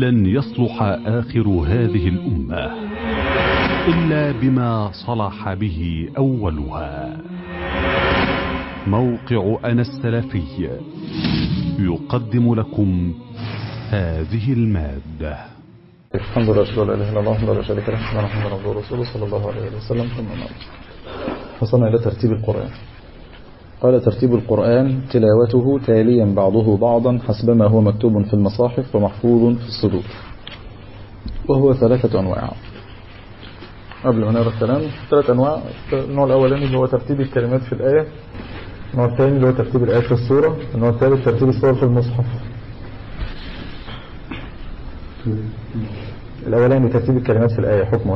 لن يصلح آخر هذه الأمة إلا بما صلح به أولها موقع أنا السلفي يقدم لكم هذه المادة الحمد لله أشهد أن لا إله إلا الله وحده لا شريك له وأشهد أن محمدا عبده ورسوله صلى الله عليه وسلم ثم بعد وصلنا إلى ترتيب القرآن قال ترتيب القرآن تلاوته تاليا بعضه بعضا حسب ما هو مكتوب في المصاحف ومحفوظ في الصدور وهو ثلاثة أنواع قبل ما نقرا الكلام ثلاث أنواع النوع الأولاني اللي هو ترتيب الكلمات في الآية النوع الثاني اللي هو ترتيب الآيات في السورة النوع الثالث ترتيب الصور في المصحف الأولاني ترتيب الكلمات في الآية حكمه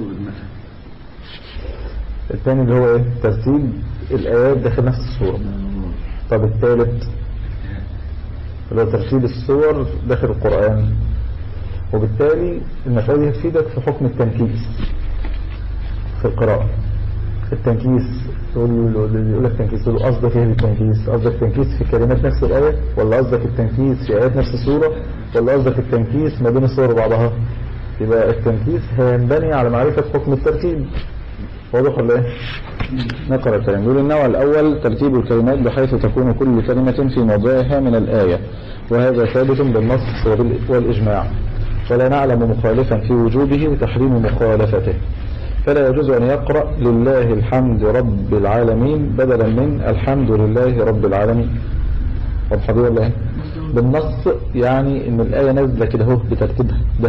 الثاني اللي هو ايه ترتيب الآيات داخل نفس السورة طب الثالث اللي هو ترتيب السور داخل القرآن وبالتالي المسألة دي هتفيدك في حكم التنكيس في القراءة التنكيس يقول لك تنكيس تقول قصدك ايه بالتنكيس قصدك تنكيس في كلمات نفس الآية ولا قصدك التنكيس في آيات نفس السورة ولا قصدك التنكيس ما بين السور وبعضها يبقى التنكيس هينبني على معرفة حكم الترتيب واضح ولا ايه نقرأ الكلام يقول النوع الأول ترتيب الكلمات بحيث تكون كل كلمة في موضعها من الآية وهذا ثابت بالنص والإجماع ولا نعلم مخالفا في وجوبه وتحريم مخالفته فلا يجوز أن يقرأ لله الحمد رب العالمين بدلا من الحمد لله رب العالمين واضحة دي ولا ايه بالنص يعني ان الآية نازلة كده اهو بترتيبها ده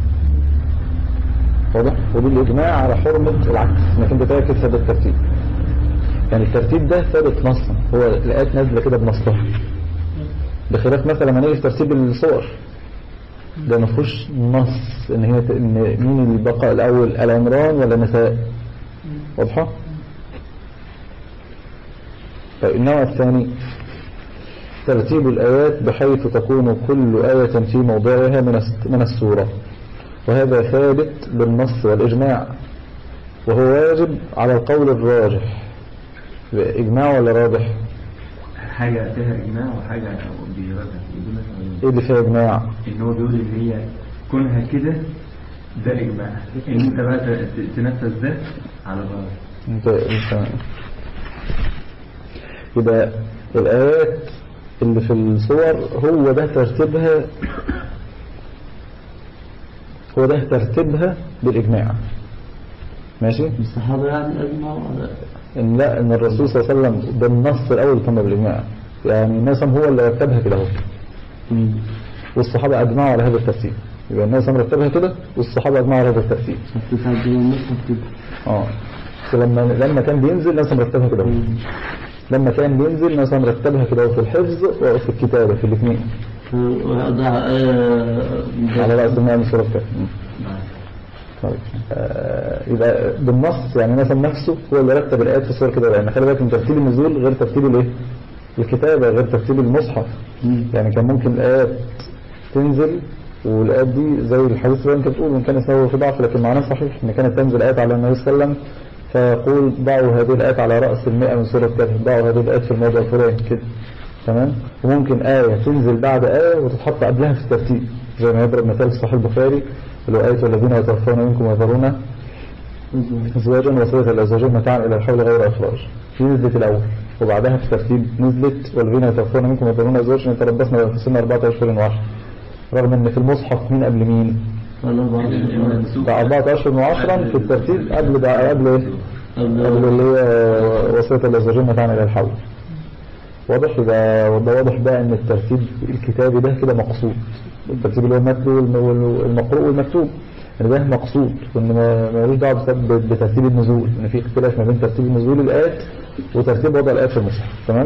واضح وبالإجماع على حرمة العكس انك انت تاكد هذا الترتيب يعني الترتيب ده ثابت نصا هو الآيات نازلة كده بنصها بخلاف مثلا لما نيجي في ترتيب الصور ده ما فيهوش نص ان هي ان مين اللي بقى الاول العمران ولا النساء واضحه طيب النوع الثاني ترتيب الآيات بحيث تكون كل آية في موضعها من من السورة وهذا ثابت بالنص والإجماع وهو واجب على القول الراجح إجماع ولا راجح حاجة فيها إجماع وحاجة بيراجع إيه اللي فيها إجماع إن هو بيقول إن هي كونها كده ده إجماع إن أنت بقى ت- تنفذ ده على الغرض انت انت يبقى الآيات اللي في الصور هو ده ترتيبها هو ده ترتيبها بالإجماع ماشي الصحابة يعني أجمعوا على إن لا إن الرسول صلى الله عليه وسلم ده النص الأول تم بالإجماع يعني الناس هو اللي رتبها كده اهو والصحابة أجمعوا على هذا الترتيب يبقى الناس رتبها كده والصحابة أجمعوا على هذا الترتيب التسعة دول المصحف كده اه لما لما كان بينزل ناس مرتبها كده اهو لما كان بينزل ناس مرتبها كده اهو في الحفظ وفي الكتابة في الاثنين وضع آية على رأس الماء من سورة كهف طيب آه يبقى بالنص يعني مثلا نفسه هو اللي رتب الآيات في السورة كده لأن خلي بالك من ترتيب النزول غير ترتيب الايه الكتابة غير ترتيب المصحف يعني كان ممكن الآيات تنزل والآيات دي زي الحديث اللي انت بتقول وان كان اسمه في ضعف لكن معناه صحيح ان كانت تنزل آيات على النبي صلى الله عليه وسلم فيقول ضعوا هذه الآيات على رأس المئة من سورة كذا ضعوا هذه الآيات في الموضع الفلاني كده تمام وممكن آية تنزل بعد آية وتتحط قبلها في الترتيب زي ما يضرب مثال في صحيح البخاري اللي هو آية الذين يتوفون منكم ويذرون أزواجا وصية الأزواجين متاعا إلى الحول غير إخراج دي نزلت الأول وبعدها في الترتيب نزلت والذين يتوفون منكم ويذرون أزواجا يتربصن بأنفسهن أربعة أشهر وعشر رغم إن في المصحف مين قبل مين؟ ده أربعة أشهر وعشرا في الترتيب قبل ده قبل إيه؟ قبل اللي هي وصية الأزواجين متاعا إلى الحول واضح يبقى ده واضح بقى ان الترتيب الكتابي ده كده مقصود الترتيب اللي هو المتلو والمقروء والمكتوب ان ده مقصود وان ما ملوش دعوه بسبب بترتيب النزول ان في اختلاف ما بين ترتيب نزول الايات وترتيب وضع الايات في المصحف تمام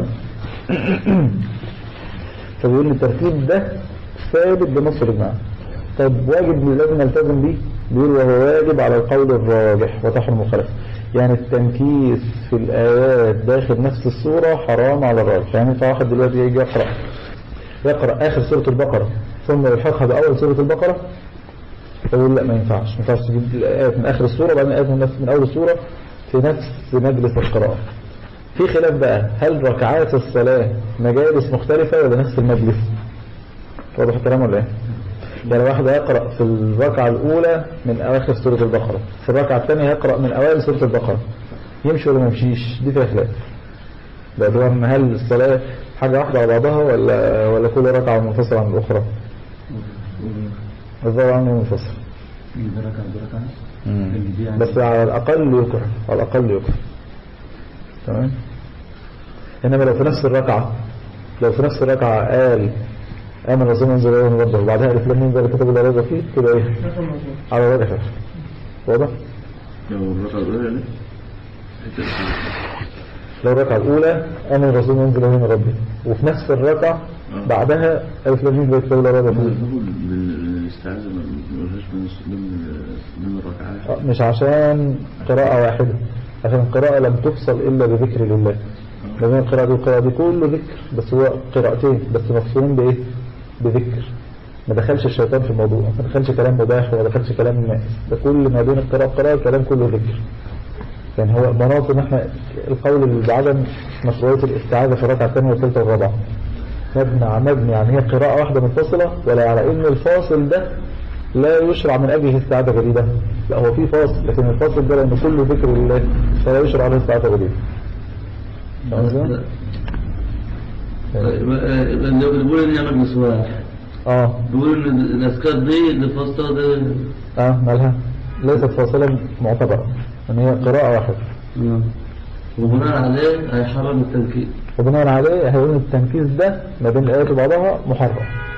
فبيقول ان الترتيب ده ثابت بنص الاجماع طب واجب لازم نلتزم بيه بيقول وهو واجب على القول الراجح وتحرم مخالفه يعني التنكيس في الآيات داخل نفس السورة حرام على الراجح يعني ينفع واحد دلوقتي يجي يقرأ يقرأ آخر سورة البقرة ثم يلحقها بأول سورة البقرة يقول لا ما ينفعش ما ينفعش تجيب الآيات من آخر السورة وبعدين الآيات من, نفس من أول السورة في نفس مجلس القراءة في خلاف بقى هل ركعات الصلاة مجالس مختلفة ولا نفس المجلس واضح الكلام ولا ايه يعني واحد يقرأ في الركعة الأولى من أواخر سورة البقرة في الركعة الثانية يقرأ من أوائل سورة البقرة يمشي ولا ما يمشيش دي فيها خلاف باعتبار ان هل الصلاة حاجة واحدة على بعضها ولا ولا كل ركعة منفصلة عن الأخرى الظاهر عنه منفصل بركة بركة اللي دي يعني بس على الأقل يكره على الأقل يكره تمام إنما لو في نفس الركعة لو في نفس الركعة قال آمن الرسول ينزل إليه من ربه وبعدها ألف لام ميم ذلك كتب لا ريب فيه كده إيه على الراجح واضح لو الرقعة الأولى ليه؟ لو الركعة الأولى آمن الرسول ينزل إليه من ربه وفي نفس الركعة بعدها ألف لام ميم ذلك كتب لا ريب فيه بقول بالاستعاذة ما نقولهاش من ضمن ضمن الركعات مش عشان قراءة واحدة عشان القراءة لم تفصل إلا بذكر لله ما بين القراءة دي والقراءة دي كله ذكر بس هو قراءتين بس مفصولين بإيه بذكر ما دخلش الشيطان في الموضوع ما دخلش كلام مباح ولا دخلش كلام الناس ده كل ما بين القراءة والقراءة كلام كله ذكر يعني هو مناط ان احنا القول اللي بعدم مشروعية الاستعاذة في الركعة الثانية والثالثة والرابعة مبني على مبني يعني هي قراءة واحدة منفصلة ولا على ان الفاصل ده لا يشرع من أجله استعادة جديدة لا هو في فاصل لكن الفاصل ده لأنه كله ذكر لله فلا يشرع عليه استعادة جديدة فاهم ازاي؟ طيب آه، اللي بيقول ان يعمل مسواح اه بيقول ان الاسكار دي اللي فاصله ده اه مالها ليست فاصلة معتبرة ان هي قراءة واحدة نعم. وبناء عليه هيحرم التنكيل وبناء عليه هيقول التنفيذ ده ما بين الآيات وبعضها محرم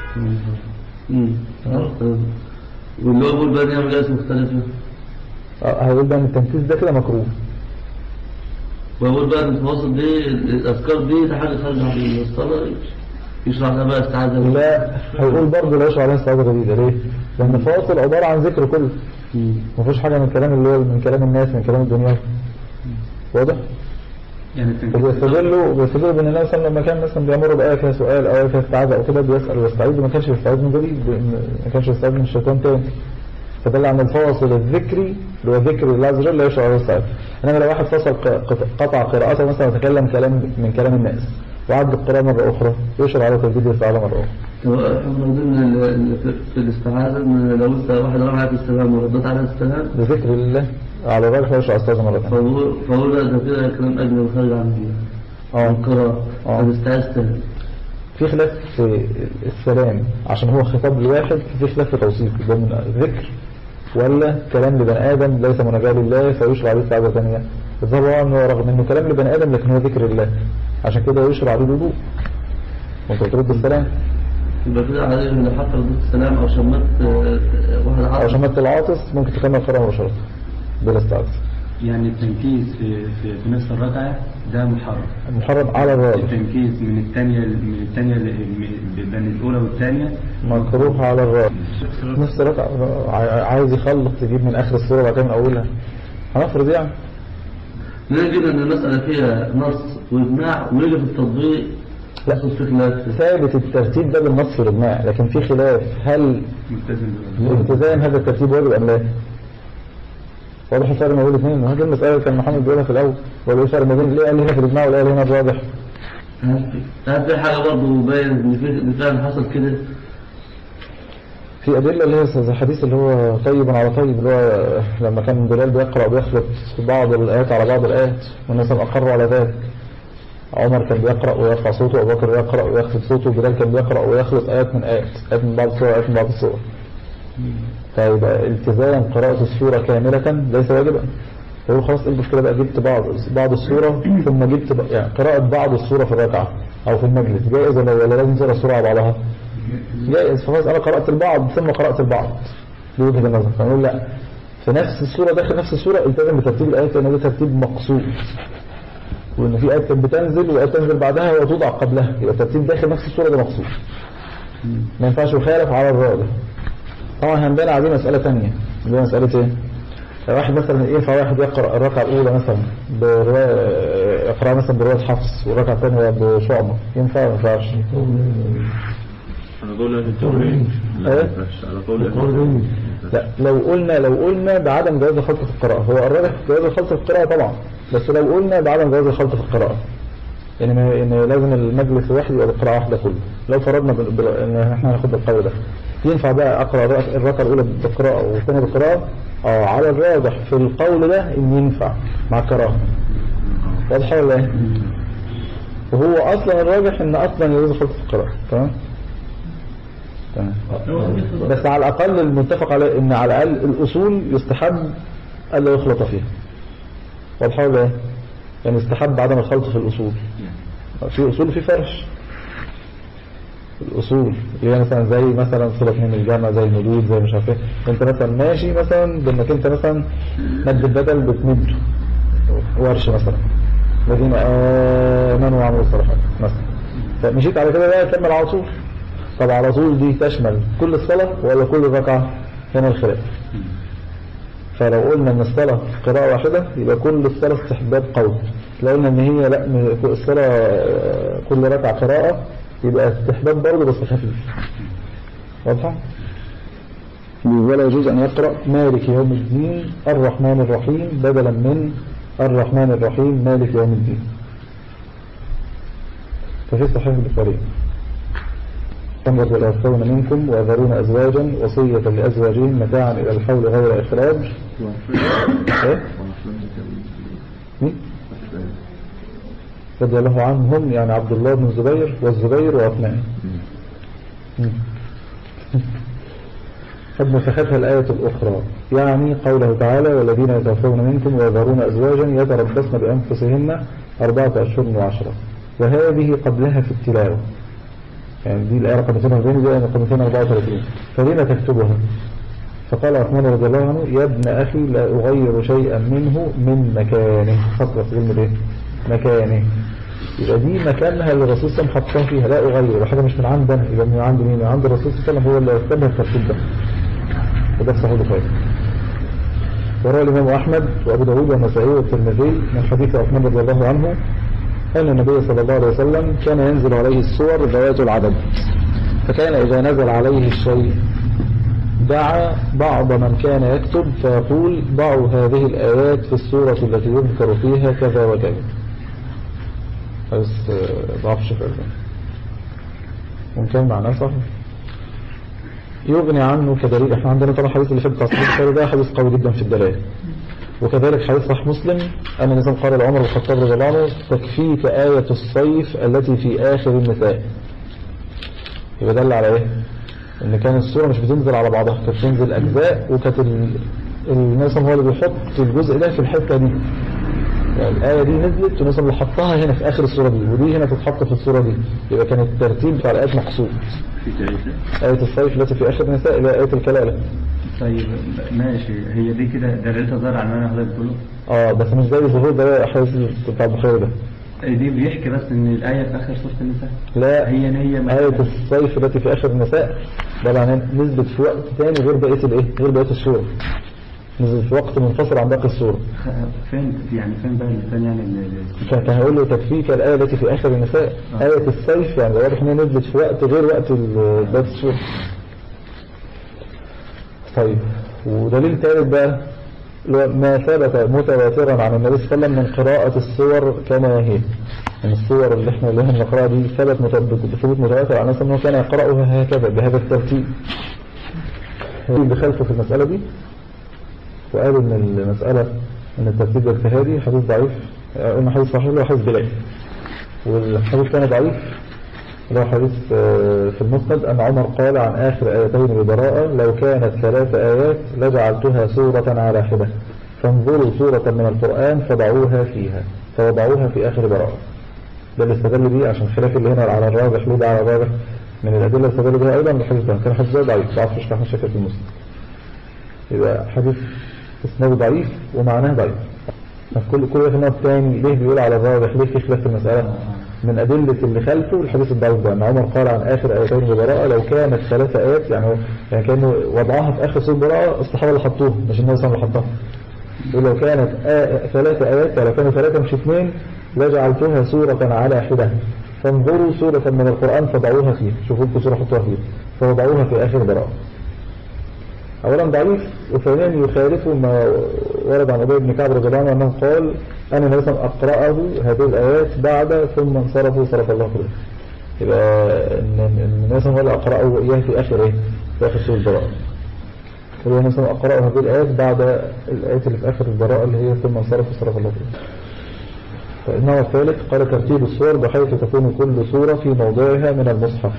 مم. آه. واللي هو بيقول بقى إن يعمل جلسة مختلفة آه، هيقول بقى ان التنفيذ ده كده مكروه ويقول بقى ان الفواصل دي الأذكار دي ده حاجة خارجة عن الصلاة يشرح لها بقى استعاذة لا هيقول برضه لا يشرع عليه استعادة جديدة ليه؟ لأن فاصل عبارة عن ذكر كله مم. ما فيش حاجة من الكلام اللي هو من كلام الناس من كلام الدنيا واضح؟ يعني التنفيذ وبيستدلوا بيستدلوا بان النبي صلى الله عليه وسلم لما كان مثلا بيمر بآية فيها سؤال او آية فيها استعاذة او كده بيسأل ويستعيذ ما كانش بيستعيذ من جديد ما كانش بيستعيذ من الشيطان تاني فدل على الفاصل الذكري اللي هو ذكر الله عز وجل لا يشرع عليه السعادة انما لو واحد فصل ق- قط- قطع قراءته مثلا وتكلم كلام من كلام الناس وعد القراءة مرة أخرى يشرع عليه تجديد الاستعاذة مرة أخرى هو احنا من ضمن ال- ال- في- في الاستعاذة ان لو انت واحد رمى عليك السلام وردت على السلام بذكر الله على الراجح لا يشرع الاستعاذة مرة ثانية فهو فهو لا ده كده كلام أجنبي خارج عن اه القراءة اه. طب استعاذت في خلاف في السلام عشان هو خطاب لواحد في خلاف في توصيفه ده من ذكر ولا كلام لبني آدم ليس مناجاة لله فيشرع عليه استعاذة ثانية الظاهر هو انه رغم انه كلام لبني آدم لكن هو ذكر الله عشان كده يشرع عليه الوضوء وانت بترد السلام يبقى كده عليه لو حتى ردت السلام او شمت آه، واحد او عاطس شمت العاطس ممكن تكمل القراءة مباشرة بلا استعاذة يعني التنكيز في, في, في نفس الركعة ده محرم محرم على الراجح التنكيز من الثانية من الثانية بين الأولى والثانية مكروه على الراجح نفس الركعة ع- عايز يخلط يجيب من اخر السورة بعد كده من اولها هنفرض يعني نجد ان المسألة فيها نص واجماع ويجي في التطبيق لا. يحصل في خلاف ثابت الترتيب ده بالنص والإجماع لكن في خلاف هل ملتزم بالأولى. التزام هذا الترتيب واجب أم لا واضح الفرق ما بين الاثنين هذه المسألة اللي كان محمد بيقولها في الأول ولا الفرق ما بين ليه قال هنا في الإجماع ولا قال هنا الواضح هل في حاجة برضه باين ان في إن فعلا حصل كده في أدلة اللي هي زي الحديث اللي هو طيب على طيب اللي هو لما كان بلال بيقرأ وبيخلط بعض الآيات على بعض الآيات والناس أقروا على ذلك عمر كان بيقرأ ويرفع صوته أبو بكر يقرأ ويخفض صوته وبلال كان بيقرأ ويخلط آيات من آيات آيات من بعض السور آيات من بعض السور فيبقى التزام قراءة السورة كاملة ليس واجبا فيقول خلاص ايه المشكلة بقى جبت بعض بعض السورة ثم جبت بق- يعني قراءة بعض السورة في الركعة أو في المجلس جائز ولا ولا لازم تقرا السورة على بعضها جائز فخلاص أنا قرأت البعض ثم قرأت البعض دي وجهة النظر فنقول لا في نفس السورة داخل نفس السورة التزم بترتيب الآيات لأن ده ترتيب مقصود وإن في آيات كانت بتنزل وآيات تنزل بعدها وتوضع قبلها يبقى الترتيب داخل نفس السورة ده مقصود ما ينفعش يخالف على الراجح طبعا هنبان عليه مسألة تانية اللي هي مسألة ايه لو واحد مثلا ينفع واحد يقرأ الركعة الأولى مثلا برواية يقرأ مثلا برواية حفص والركعة الثانية بشعبة ينفع ولا ما ينفعش على قول أهل التوحيد لا إيه؟ ما ينفعش. على قول أهل التوحيد لا لو قلنا لو قلنا بعدم جواز خلط في القراءة هو الراجح جواز خلط في القراءة طبعا بس لو قلنا بعدم جواز الخلط في القراءة ان ان لازم المجلس الواحد يبقى بقراءه واحده كله لو فرضنا بال- بال- ان احنا هناخد القول ده ينفع بقى اقرا الرك- الركعه الاولى بقراءه والثانيه بقراءه اه على الراجح في القول ده ان ينفع مع الكراهه واضحه ولا ايه وهو اصلا الراجح ان اصلا يجوز خلط القراءه تمام تمام بس على الاقل المتفق عليه ان على الاقل الاصول يستحب الا يخلط فيها واضحه ولا ايه يعني يستحب عدم الخلط في الاصول في اصول في فرش الاصول اللي هي مثلا زي مثلا صله من الجامع زي المدود زي مش عارف ايه انت مثلا ماشي مثلا بانك انت مثلا مد البدل بتمد ورش مثلا الذين امنوا وعملوا الصالحات مثلا فمشيت على كده بقى كمل على طول طب على طول دي تشمل كل الصلاه ولا كل ركعه هنا الخلاف فلو قلنا ان الصلاة قراءة واحدة يبقى كل الصلاة استحباب قول لو قلنا ان هي لا م- الصلاة آه، كل ركعة قراءة يبقى استحباب برضه بس خفيف واضحة؟ ولا يجوز ان يقرأ مالك يوم الدين الرحمن الرحيم بدلا من الرحمن الرحيم مالك يوم الدين ففي صحيح البخاري تمرض يتوفون منكم ويذرون أزواجا وصية لأزواجهم متاعا إلى الحول غير إخراج إيه؟ مين؟ رضي الله عنهم يعني عبد الله بن الزبير والزبير وعثمان مم. قد نسختها الآية الأخرى يعني قوله تعالى والذين يتوفون منكم ويذرون أزواجا يتربصن بأنفسهن أربعة أشهر وعشرة وهذه قبلها في التلاوة يعني دي الآية رقم 240 دي الآية رقم 234 فلما تكتبها فقال عثمان رضي الله عنه يا ابن أخي لا أغير شيئا منه من مكانه خطوة في كلمة إيه؟ مكانه يبقى دي مكانها اللي الرسول صلى الله عليه وسلم حطها فيها لا أغير حاجة مش من عندنا يبقى من عند مين من عند الرسول صلى الله عليه وسلم هو اللي يستنى الترتيب ده وده في صحيح البخاري وروى الإمام أحمد وأبو داود والنسائي والترمذي من حديث عثمان رضي الله عنه أن النبي صلى الله عليه وسلم كان ينزل عليه الصور ذوات العدد فكان إذا نزل عليه الشيء دعا بعض من كان يكتب فيقول ضعوا هذه الآيات في السورة التي يذكر فيها كذا وكذا بس آه، ضعف شفاء ممكن معناه صح يغني عنه كدليل احنا عندنا طبعا حديث اللي في بتاع صحيح البخاري ده حديث قوي جدا في الدلائل وكذلك حديث صحيح مسلم أن النبي قال لعمر بن الخطاب رضي الله عنه تكفيك آية الصيف التي في آخر النساء يبقى دل على إيه؟ إن كان السورة مش بتنزل على بعضها كانت بتنزل أجزاء وكانت ال- النبي صلى الله عليه وسلم هو اللي بيحط الجزء ده في الحتة دي يعني الآية دي نزلت والنبي صلى الله عليه وسلم حطها هنا في آخر السورة دي ودي هنا تتحط في السورة دي يبقى كان الترتيب بتاع الآيات محسوب في تعيسة آية الصيف التي في آخر النساء إلى آية الكلالة طيب ماشي هي دي كده دلالتها ظاهر على المعنى اللي بتقوله اه بس مش زي ظهور ده حديث بتاع البخاري ده دي بيحكي بس ان الآية في آخر سورة النساء لا هي هي ما- آية الصيف التي في آخر النساء ده معناه نزلت في وقت تاني غير بقية الإيه؟ غير بقية السورة نزلت في وقت منفصل عن باقي السورة خ- فين يعني فين بقى الثاني يعني ال- ال- كان كان هيقول له تكفيك الآية التي في آخر النساء آه. آية الصيف يعني ده واضح إن هي نزلت في وقت غير وقت ال- بقية السورة طيب ودليل ثالث بقى اللي هو ما ثبت متواترا عن النبي صلى الله عليه وسلم من قراءة السور كما هي من الصور اللي احنا اللي احنا بنقراها دي ثبت مت- بثبوت متواتر عن النبي صلى الله عليه وسلم انه كان يقرأها هكذا بهذا الترتيب اللي خلفه في المسألة دي وقال ان المسألة ان الترتيب الاجتهادي حديث ضعيف آه، قلنا حديث صحيح اللي هو حديث بلاد والحديث كان ضعيف اللي هو حديث آه، في المسند أن عمر قال عن آخر آيتين ببراءة لو كانت ثلاث آيات لجعلتها سورة على حدة فانظروا سورة من القرآن فضعوها فيها فوضعوها في آخر براءة ده اللي استدل بيه عشان خلاف اللي هنا على الراجح ليه ده على الراجح من الأدلة اللي استدل بها أيضا الحديث ده كان حديث ده ضعيف ضعف مش أحمد شاكر في المسلم يبقى حديث اسمه ضعيف ومعناه ضعيف في كل كل ده في النوع الثاني ليه بيقول على الراجح ليه في خلاف في المسألة من أدلة اللي خلفه الحديث الضعيف ده أن عمر قال عن آخر آيتين ببراءة لو كانت ثلاث آيات يعني هو يعني كانوا وضعها في آخر سورة براءة الصحابة اللي حطوها مش النبي صلى الله عليه وسلم اللي حطها يقول لو كانت آ- ثلاث آيات يعني لو كانوا ثلاثة مش اثنين لجعلتها سورة على حدة فانظروا سورة من القرآن فضعوها فيه شوفوا لكم سورة حطوها فيه فوضعوها في آخر براءة أولا ضعيف وثانيا يخالف ما ورد عن أبي بن كعب رضي الله عنه أنه قال أنا مثلا أقرأه هذه الآيات بعد ثم انصرفوا صرف الله خير يبقى إن إن مثلا ولا أقرأه إياه في آخر إيه في آخر سورة البراءة هو مثلا أقرأه هذه الآيات بعد الآيات اللي في آخر البراءة اللي هي ثم انصرفوا صرف الله خير النوع الثالث قال ترتيب الصور بحيث تكون كل صورة في موضعها من المصحف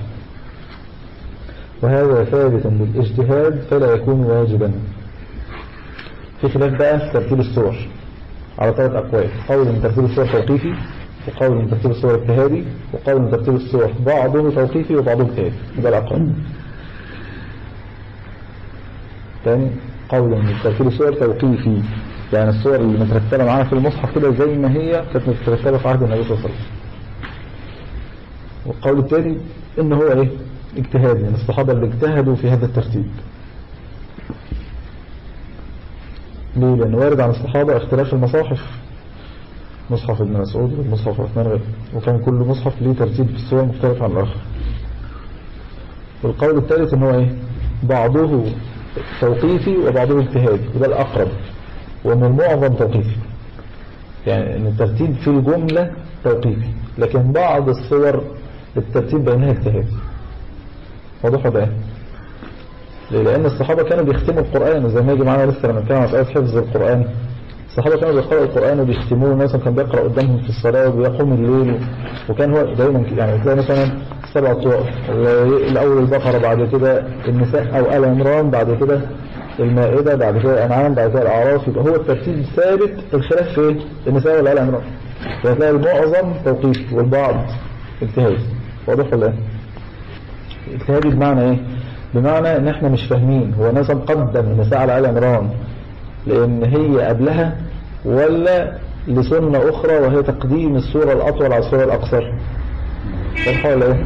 وهذا ثابت بالاجتهاد فلا يكون واجبا في خلاف بقى في ترتيب الصور على ثلاث أقوال قول من ترتيب الصور توقيفي وقول من ترتيب الصور اجتهادي وقول من ترتيب الصور بعضه توقيفي وبعضه اجتهادي ده الأقوال تاني قول من ترتيب الصور توقيفي يعني الصور اللي مترتبة معانا في المصحف كده زي ما هي كانت مترتبة في عهد النبي صلى الله عليه وسلم والقول الثاني ان هو ايه اجتهاد من الصحابة اللي اجتهدوا في هذا الترتيب ليه لأن وارد عن الصحابة اختلاف المصاحف مصحف ابن مسعود والمصحف عثمان غيره وكان كل مصحف ليه ترتيب في الصور مختلف عن الآخر والقول الثالث ان هو ايه بعضه توقيفي وبعضه اجتهادي وده الأقرب وان المعظم توقيفي يعني ان الترتيب في الجملة توقيفي لكن بعض الصور الترتيب بينها اجتهادي واضح ولا ايه ليه؟ لان الصحابة كانوا بيختموا القرآن وزي ما يجي معانا لسه لما كانوا على مسألة حفظ القرآن الصحابة كانوا بيقرأوا القرآن وبيختموه مثلا كان بيقرأ قدامهم في الصلاة وبيقوم الليل وكان هو دايما يعني تلاقي مثلا سبع طوائف الأول البقرة بعد كده النساء أو آل عمران بعد كده المائدة بعد كده الأنعام بعد كده الأعراف يبقى هو الترتيب ثابت الخلاف في النساء ولا آل عمران فتلاقي المعظم توقيفي والبعض اجتهادي واضح ولا ايه؟ اجتهادي بمعنى ايه؟ بمعنى ان احنا مش فاهمين هو مثلا قدم النساء على آل عمران لان هي قبلها ولا لسنة اخرى وهي تقديم السورة الاطول على السورة الاقصر واضح ولا ايه؟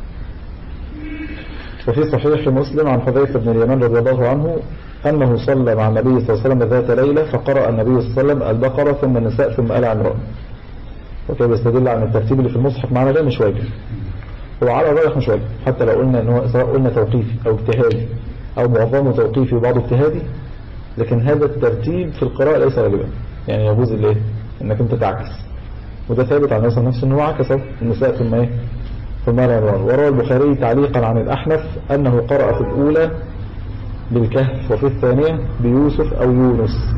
وفي صحيح مسلم عن حذيفة بن اليمان رضي الله عنه أنه صلى مع النبي صلى الله عليه وسلم ذات ليلة فقرأ النبي صلى الله عليه وسلم البقرة ثم النساء ثم آل عمران وكان بيستدل عن الترتيب اللي في المصحف معنا ده مش واجب هو على الراجح مش واجب حتى لو قلنا ان هو سواء قلنا توقيفي او اجتهادي او معظمه توقيفي وبعضه اجتهادي لكن هذا الترتيب في القراءة ليس واجبا يعني يجوز الايه انك انت تعكس وده ثابت عن نفسه نفسه ان هو عكس اهو النساء ثم ايه ثم آل عمران وروى البخاري تعليقا عن الأحنف أنه قرأ في الأولى بالكهف وفي الثانية بيوسف أو يونس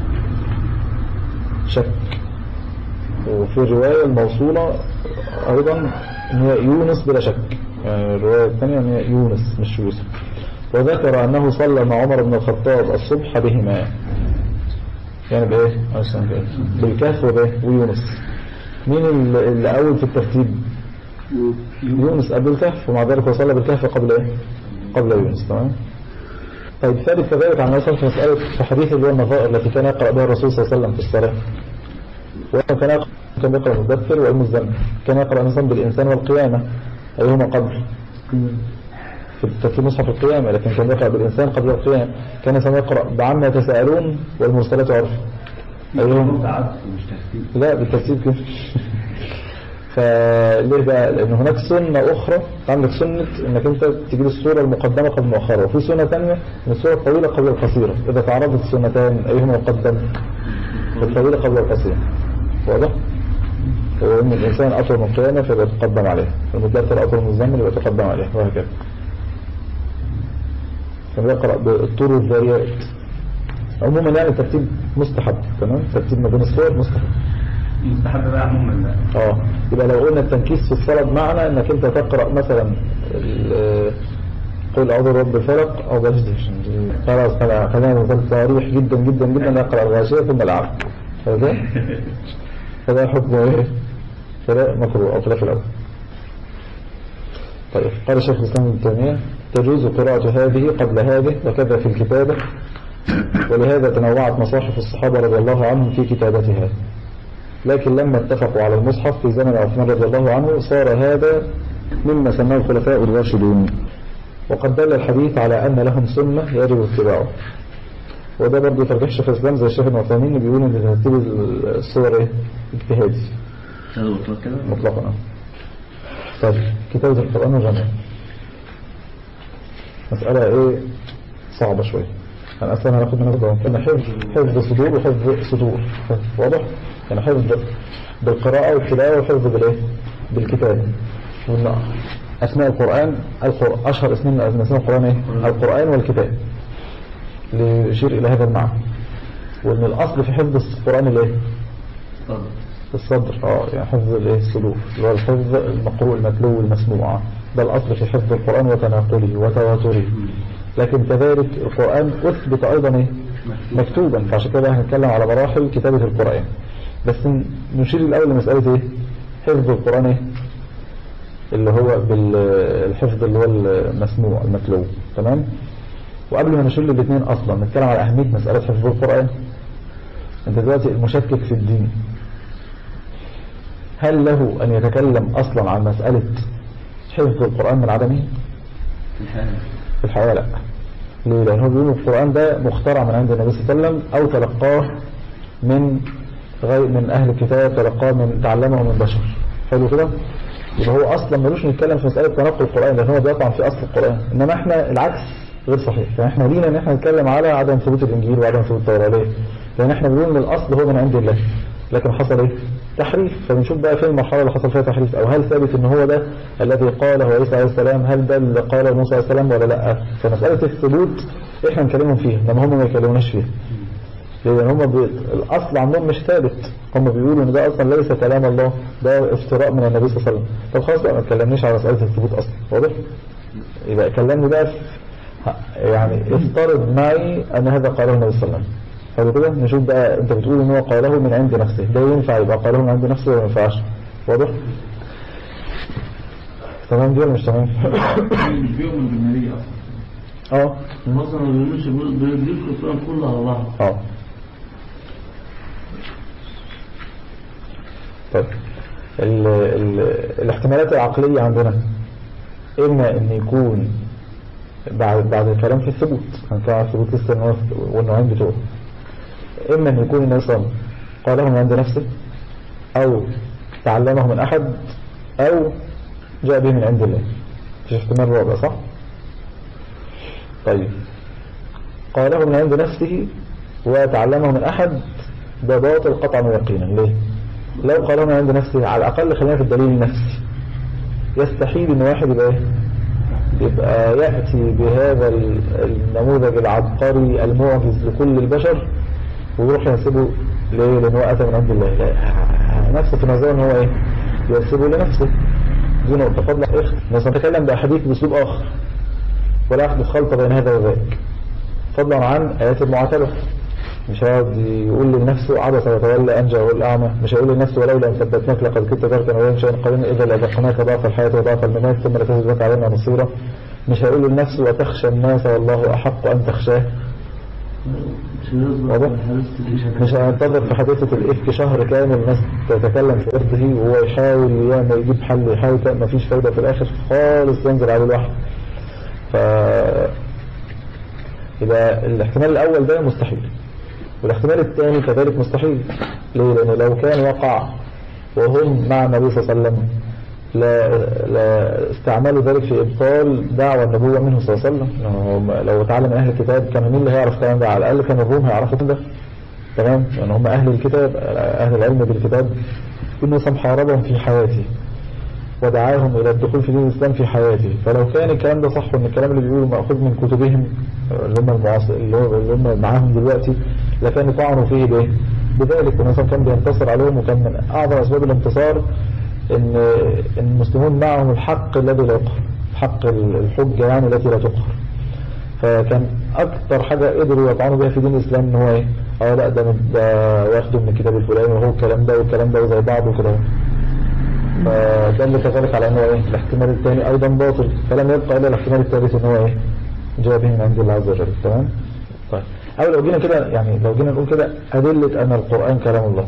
شك وفي الرواية الموصولة أيضا أن هي يونس بلا شك يعني الرواية الثانية أن هي يونس مش يوسف وذكر أنه صلى مع عمر بن الخطاب الصبح بهما يعني بإيه؟ عشان كده. بالكهف وبإيه؟ ويونس مين اللي اللي أول في الترتيب؟ يونس قبل الكهف ومع ذلك وصلى بالكهف قبل ايه قبل يونس تمام طيب ثابت كذلك عن مثلا في مسألة في حديث اللي هو النظائر التي كان يقرأ بها الرسول صلى الله عليه وسلم في الصلاة وكان كان يقرأ كان يقرأ المدثر والمزمل كان يقرأ مثلا بالإنسان والقيامة أيهما قبل في في مصحف القيامة لكن كان يقرأ بالإنسان قبل القيامة كان مثلا يقرأ بعما يتساءلون والمرسلات عرفا أيهما لا بالترتيب كده فليه بقى لان هناك سنة اخرى عندك سنة انك انت تجيب الصورة المقدمة قبل المؤخرة وفي سنة ثانيه ان الصورة الطويلة قبل القصيرة اذا تعرضت السنتان ايهما يقدم الطويلة قبل القصيرة واضح هو ان الانسان اطول من القيامة فيبقى يتقدم عليه المدثر اطول من الزمن يبقى يتقدم عليه وهكذا كان يقرأ بالطور الذاريات عموما يعني الترتيب مستحب تمام ترتيب ما بين الصور مستحب مستحب بقى عموما بقى اه يبقى لو قلنا التنكيس في الصلاة بمعنى انك انت تقرأ مثلا ال- قل اعوذ برب الفلق او بلاش دي خلاص خلاص خلينا نقول صريح جدا جدا جدا نقرأ الغاشية ثم العرض هذا فده حكم ايه فده مكروه او خلاف الاول طيب قال شيخ الاسلام ابن تيمية تجوز قراءة هذه قبل هذه وكذا في الكتابة ولهذا تنوعت مصاحف الصحابة رضي الله عنهم في كتابتها لكن لما اتفقوا على المصحف في زمن عثمان رضي الله عنه صار هذا مما سماه الخلفاء الراشدون وقد دل الحديث على أن لهم سنة يجب اتباعه وده برضه ترجيح شيخ الإسلام زي الشيخ المعتمين بيقول إن ترتيب الصور إيه؟ اجتهادي هذا مطلق كده مطلقا طيب كتابة القرآن والجمع مسألة إيه صعبة شوية أنا أصلا هناخد منها قدام كنا حفظ حفظ صدور وحفظ صدور واضح؟ يعني حفظ بالقراءة والتلاوة وحفظ بالإيه؟ بالكتاب وإن أسماء القرآن القرآن أشهر اسمين من أسماء القرآن إيه؟ القرآن والكتاب ليشير إلى هذا المعنى وإن الأصل في حفظ القرآن الإيه؟ طبعا الصدر اه يعني حفظ الايه الصدور اللي هو الحفظ المقروء المتلو المسموع ده الأصل في حفظ القرآن وتناقله وتواتره لكن كذلك القرآن أثبت أيضا إيه؟ مكتوبا فعشان كده هنتكلم على مراحل كتابة القرآن بس ن- نشير الأول لمسألة إيه؟ حفظ القرآن إيه؟ اللي هو بالحفظ اللي هو المسموع المتلو تمام وقبل ما نشير للاثنين أصلا نتكلم على أهمية مسألة حفظ القرآن أنت دلوقتي المشكك في الدين هل له أن يتكلم أصلا عن مسألة حفظ القرآن من عدمه في الحالة في الحقيقة لا ليه لأن هو بيقول القرآن ده مخترع من عند النبي صلى الله عليه وسلم أو تلقاه من غير من أهل الكتاب تلقاه من تعلمه من بشر حلو كده يبقى هو أصلا ملوش نتكلم في مسألة تنقل القرآن لأن هو بيطعن في أصل القرآن إنما إحنا العكس غير صحيح فإحنا لينا إن إحنا نتكلم على عدم ثبوت الإنجيل وعدم ثبوت التوراة ليه؟ لأن إحنا بنقول إن الأصل هو من عند الله لكن حصل إيه؟ تحريف فبنشوف بقى فين المرحلة اللي حصل فيها تحريف أو هل ثابت إن هو ده الذي قاله عيسى عليه السلام هل ده اللي قاله موسى عليه السلام ولا لا فمسألة الثبوت إحنا نكلمهم فيها لما هم ما يكلموناش فيها لأن هم بي... الأصل عندهم مش ثابت هم بيقولوا إن ده أصلا ليس كلام الله ده افتراء من النبي صلى الله عليه وسلم طب خلاص بقى ما تكلمنيش على مسألة الثبوت أصلا واضح؟ يبقى كلمني بقى في يعني افترض معي أن هذا قاله النبي صلى الله عليه وسلم حلو كده نشوف بقى أنت بتقول إن هو قاله من عند نفسه ده ينفع يبقى قاله من عند نفسه ولا ما ينفعش واضح؟ تمام دي ولا مش تمام؟ مش بيؤمن بالنبي أصلا اه مثلا ما بيقولوش بيجيب القرآن كله على بعض اه طيب ال ال الاحتمالات العقلية عندنا إما أن يكون بعد بعد الكلام في الثبوت هنتكلم عن الثبوت لسه إن هو والنوعين بتوعه إما أن يكون النبي صلى الله عليه وسلم قاله من عند نفسه أو تعلمه من أحد أو جاء به من عند الله مفيش احتمال رابع صح؟ طيب قاله من عند نفسه وتعلمه من أحد ده باطل قطعا ويقينا ليه؟ لو قاله من عند نفسه على الأقل خلينا في الدليل النفسي يستحيل إن واحد يبقى إيه؟ يبقى يأتي بهذا ال- النموذج العبقري المعجز لكل البشر ويروح ينسبه ليه؟ لأنه هو أتى من عند الله لا نفسه في نظره إن هو إيه؟ ينسبه لنفسه دي نقطة فضل إخت مثلا نتكلم بأحاديث بأسلوب آخر ولا يحدث خلط بين هذا وذاك فضلا عن آيات المعاتبة مش هيقعد يقول لنفسه عبس وتولى أن جاءه الأعمى مش هيقول لنفسه ولولا أن ثبتناك لقد كنت تركا ويوم شيئا قليلا إذا لأذقناك ضعف الحياة وضعف الممات ثم لتجدك علينا نصيرا مش هيقول لنفسه وتخشى الناس والله أحق أن تخشاه مش هيصبر واضح؟ على حادثة مش هينتظر في حادثة الإفك شهر كامل الناس تتكلم في إرضه وهو يحاول يعمل يجيب حل يحاول ما فيش فايدة في الآخر خالص ينزل عليه الوحي ف يبقى الاحتمال الأول ده مستحيل والاحتمال الثاني كذلك مستحيل ليه؟ لأن لو كان وقع وهم مع النبي صلى الله عليه وسلم لا, لا استعملوا ذلك في إبطال دعوة النبوة منه صلى الله عليه وسلم لو- لو تعلم من أهل الكتاب كان مين اللي هيعرف الكلام ده على الأقل كان الروم هيعرفوا ده تمام يعني هم أهل الكتاب أهل العلم بالكتاب إنه سم حاربهم في حياته ودعاهم إلى الدخول في دين الإسلام في حياته فلو كان الكلام ده صح وإن الكلام اللي بيقوله مأخوذ من كتبهم اللي هم المعاصر اللي هو- اللي هم معاهم دلوقتي لكانوا طعنوا فيه بإيه؟ بذلك والنبي كان بينتصر عليهم وكان من أعظم أسباب الانتصار إن إن المسلمون معهم الحق الذي لا يقهر حق الحجة يعني التي لا تقهر فكان اكتر حاجة قدروا يطعنوا بيها في دين الاسلام ان هو ايه اه لا ده من- ده واخده من الكتاب الفلاني وهو الكلام ده والكلام ده وزي بعض وكده فدل كذلك على ان هو ايه الاحتمال الثاني ايضا باطل فلم يبقى الا الاحتمال الثالث ان هو ايه جاء به من عند الله عز وجل تمام طيب او لو جينا كده يعني لو جينا نقول كده ادلة ان القرآن كلام الله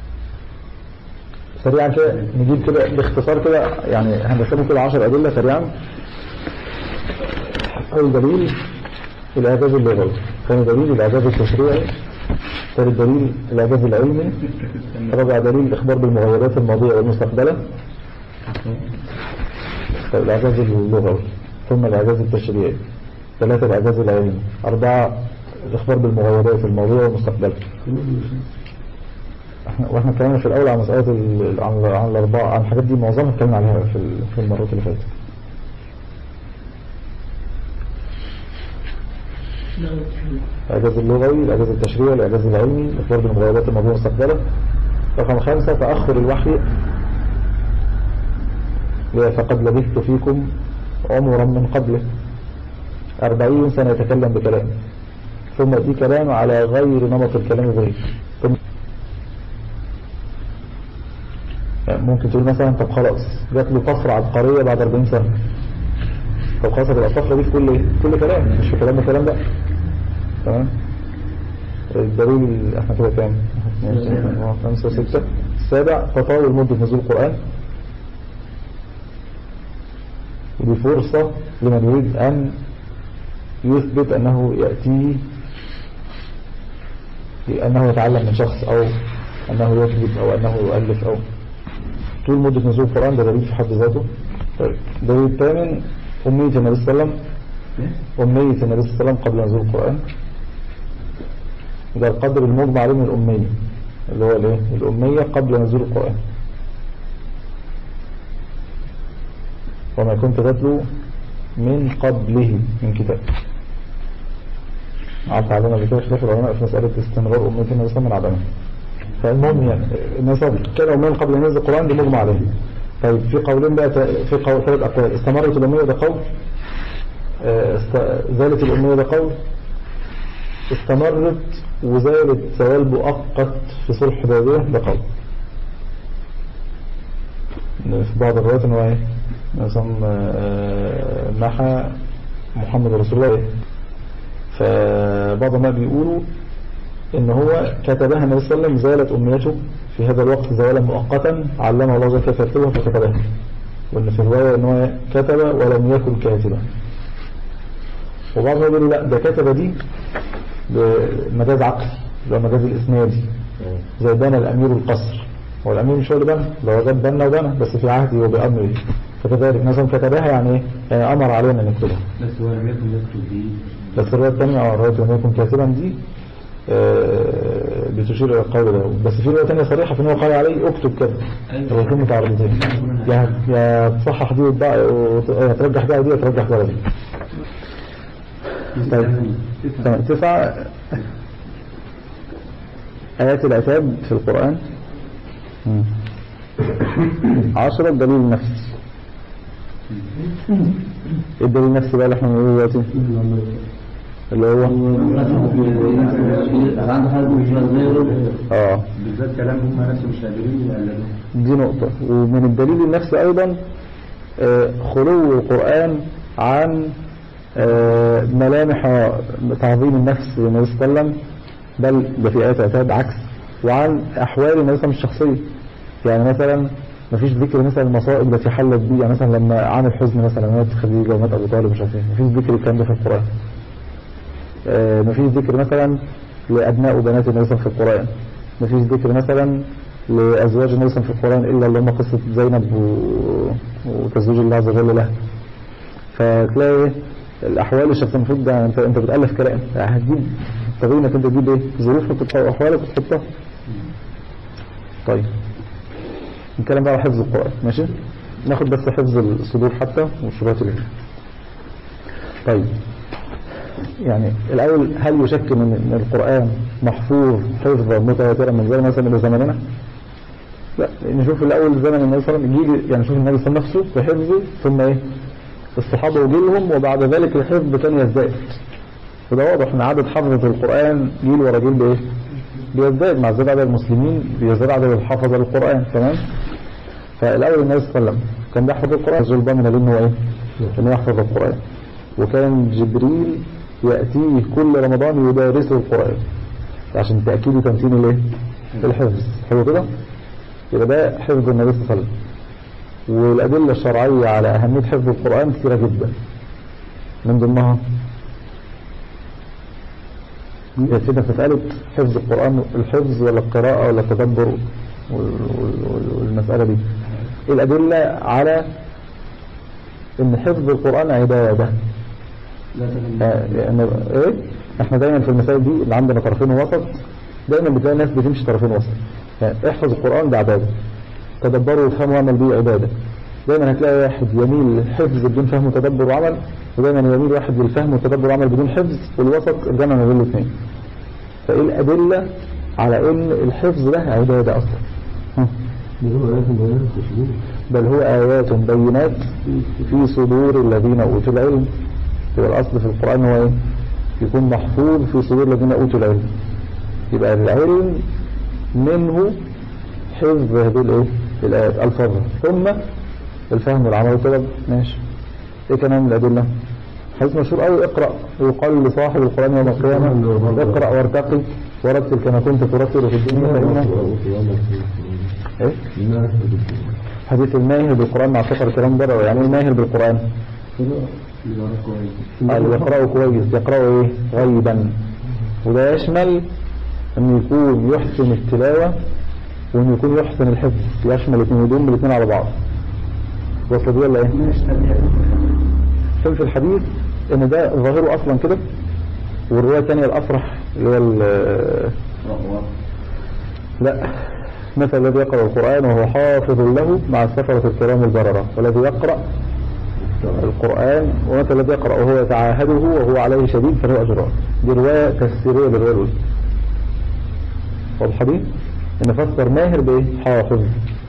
سريعا كده نجيب كده باختصار كده يعني هنقسمه كده 10 ادلة سريعا أول دليل الإعجاز اللغوي ثاني دليل الإعجاز التشريعي ثالث دليل الإعجاز العلمي رابع دليل الإخبار بالمغيرات الماضية والمستقبلة طيب الإعجاز اللغوي ثم الإعجاز التشريعي ثلاثة الإعجاز العلمي أربعة الإخبار بالمغيبات الماضية والمستقبلية احنا واحنا اتكلمنا في الأول عن مسألة ال- عن عن الأربعة عن الحاجات دي معظمها اتكلمنا عليها في ال- في المرات اللي فاتت الإعجاز اللغوي الإعجاز التشريعي الإعجاز العلمي الإخبار بالمغيبات الماضية والمستقبلية رقم خمسة تأخر الوحي فقد لبثت فيكم عمرا من قبله أربعين سنة يتكلم بكلام ثم يأتي كلام على غير نمط الكلام به ثم يعني ممكن تقول مثلا طب خلاص جات له طفرة عبقرية بعد 40 سنة طب خلاص هتبقى الطفرة دي في كل إيه؟ كل كلام مش في كلام الكلام ده تمام الدليل احنا كده كام؟ خمسة ستة السابع تطاول مدة نزول القرآن ودي فرصة لمن يريد أن يثبت أنه يأتي أنه يتعلم من شخص أو أنه يكذب أو أنه يؤلف أو طول مدة نزول القرآن ده دليل في حد ذاته طيب الدليل الثامن أمية النبي صلى الله عليه وسلم أمية النبي صلى الله عليه وسلم قبل نزول القرآن ده القدر المجمع عليه من الأمية اللي هو الايه الأمية قبل نزول القرآن وما كنت تتلو من قبله من كتاب عرف علينا بكده خلاف العلماء في مسألة استمرار أمية النبي صلى الله عليه وسلم فالمهم يعني الناس كان أمين قبل أن ينزل القرآن دي مجمع عليه طيب في قولين بقى في قول ثلاث أقوال استمرت الأمية ده قول آه، است- زالت الأمية ده قول استمرت وزالت زوال مؤقت في صلح الحديبية ده قول إن في بعض الروايات ان هو ايه مثلا آه، محى محمد رسول الله فبعض ما بيقولوا ان هو كتبها النبي صلى الله عليه وسلم زالت امنيته في هذا الوقت زوالا مؤقتا علمه الله زي كيف يكتبها فكتبها وان في الرواية ان هو كتب ولم يكن كاتبا وبعض ما بيقولوا لا ده كتب دي بمجاز عقلي اللي هو مجاز الاسنادي زي بنى الامير القصر هو الامير مش هو اللي بنى ده هو جاب بنى وبنى بس في عهدي وبامره فكذلك مثلا كتبها يعني ايه يعني امر علينا ان نكتبها بس هو لم يكن يكتب دي بس الرواية الثانية اه رواية لم يكن كاتبا دي آه، بتشير الى القول ده بس في رواية ثانية صريحة في ان هو قال عليه اكتب كذا هو يكون متعارضتين يا يا تصحح دي وتضع- وت- يا ترجح ده ودي وترجح ده ودي طيب تمام. تسعة آيات العتاب في القرآن مم. عشرة الدليل النفسي إيه الدليل النفسي بقى اللي احنا بنقوله دلوقتي اللي هو عنده حاجة مش غيره اه بالذات كلام هم نفسه مش قادرين يقلدوه دي نقطة ومن الدليل النفسي أيضا آه، خلو القرآن عن آه، ملامح تعظيم النفس للنبي صلى الله عليه وسلم بل ده في آيات عتاب عكس وعن أحوال النبي صلى الله عليه وسلم الشخصية يعني مثلا مفيش ذكر مثلا المصائب التي حلت بيه يعني مثلا لما عن الحزن مثلا مات خديجة ومات أبو طالب مش عارف ايه مفيش ذكر الكلام ده في القرآن آه، مفيش ذكر مثلا لأبناء وبنات النبي صلى الله عليه وسلم في القرآن مفيش ذكر مثلا لأزواج النبي صلى الله عليه وسلم في القرآن إلا اللي هم قصة زينب و... وتزويج الله عز وجل لها فتلاقي الأحوال الشخصية المفروض ده أنت أنت بتألف كلام هتجيب طبيعي إنك أنت تجيب إيه ظروفك وأحوالك وتحطها طيب نتكلم بقى على حفظ القرآن ماشي ناخد بس حفظ الصدور حتى والشبهات اللي فيها. طيب يعني الأول هل يشك من أن القرآن محفوظ حفظا متواترا من زمن مثلا إلى زمننا؟ لا نشوف الأول زمن النبي صلى الله عليه وسلم يجي يعني نشوف النبي صلى الله عليه وسلم نفسه في حفظه ثم إيه الصحابة وجيلهم وبعد ذلك الحفظ كان يزداد وده واضح ان عدد حفظة القرآن جيل ورا جيل بايه بيزداد مع زيادة عدد المسلمين بيزداد عدد الحفظة للقرآن تمام فالأول النبي صلى الله عليه وسلم كان بيحفظ القرآن رسول الله من انه ايه انه يحفظ القرآن وكان جبريل يأتيه كل رمضان يدارسه القرآن عشان تأكيد وتمثيل الايه الحفظ حلو كده يبقى ده حفظ النبي صلى الله عليه وسلم والأدلة الشرعية على أهمية حفظ القرآن كثيرة جدا من ضمنها يا سيدنا مسألة حفظ القرآن الحفظ ولا القراءة ولا التدبر وال- وال- وال- والمسألة دي الأدلة على ان حفظ القرآن عبادة لا تكن آه، يعني ايه احنا دايما في المسائل دي اللي عندنا طرفين وسط دايما بتلاقي الناس بتمشي طرفين وسط يعني احفظ القرآن ده عبادة تدبره وفهمه وعمل بيه عبادة دايما هتلاقي واحد يميل للحفظ بدون فهم وتدبر وعمل ودايما يميل واحد للفهم والتدبر وعمل بدون حفظ والوسط الجمع ما بين الاثنين فايه الأدلة على ان الحفظ ده عبادة اصلا ها؟ بل هو آيات بينات في صدور الذين أوتوا العلم يبقى الأصل في القرآن هو إيه؟ يكون محفوظ في صدور الذين أوتوا العلم يبقى العلم منه حفظ هذه الإيه؟ الآيات ألفاظها ثم الفهم والعمل والتدبر ماشي إيه كمان من الأدلة؟ حديث مشهور قوي اقرأ ويقال لصاحب القرآن يوم القيامة اقرأ وارتقي ورتل كما كنت ترتل في الدنيا فإن إيه؟ حديث الماهر بالقرآن مع سفر الكلام بره يعني ايه الماهر بالقرآن اللي يقرأه كويس يقرأه ايه غيبا وده يشمل ان يكون يحسن التلاوة وان يكون يحسن الحفظ يشمل الاثنين يدوم الاثنين على بعض وصل دي ولا ايه فهم في الحديث ان ده ظاهره اصلا كده والرواية الثانية الافرح اللي هو ال- لا مثل الذي يقرأ القرآن وهو حافظ له مع السفرة الكرام البررة والذي يقرأ القرآن ومثل الذي يقرأ وهو يتعاهده وهو عليه شديد فله أجران دي رواية تفسيرية للرواية الأولى واضحة دي؟ إن فسر ماهر بإيه؟ حافظ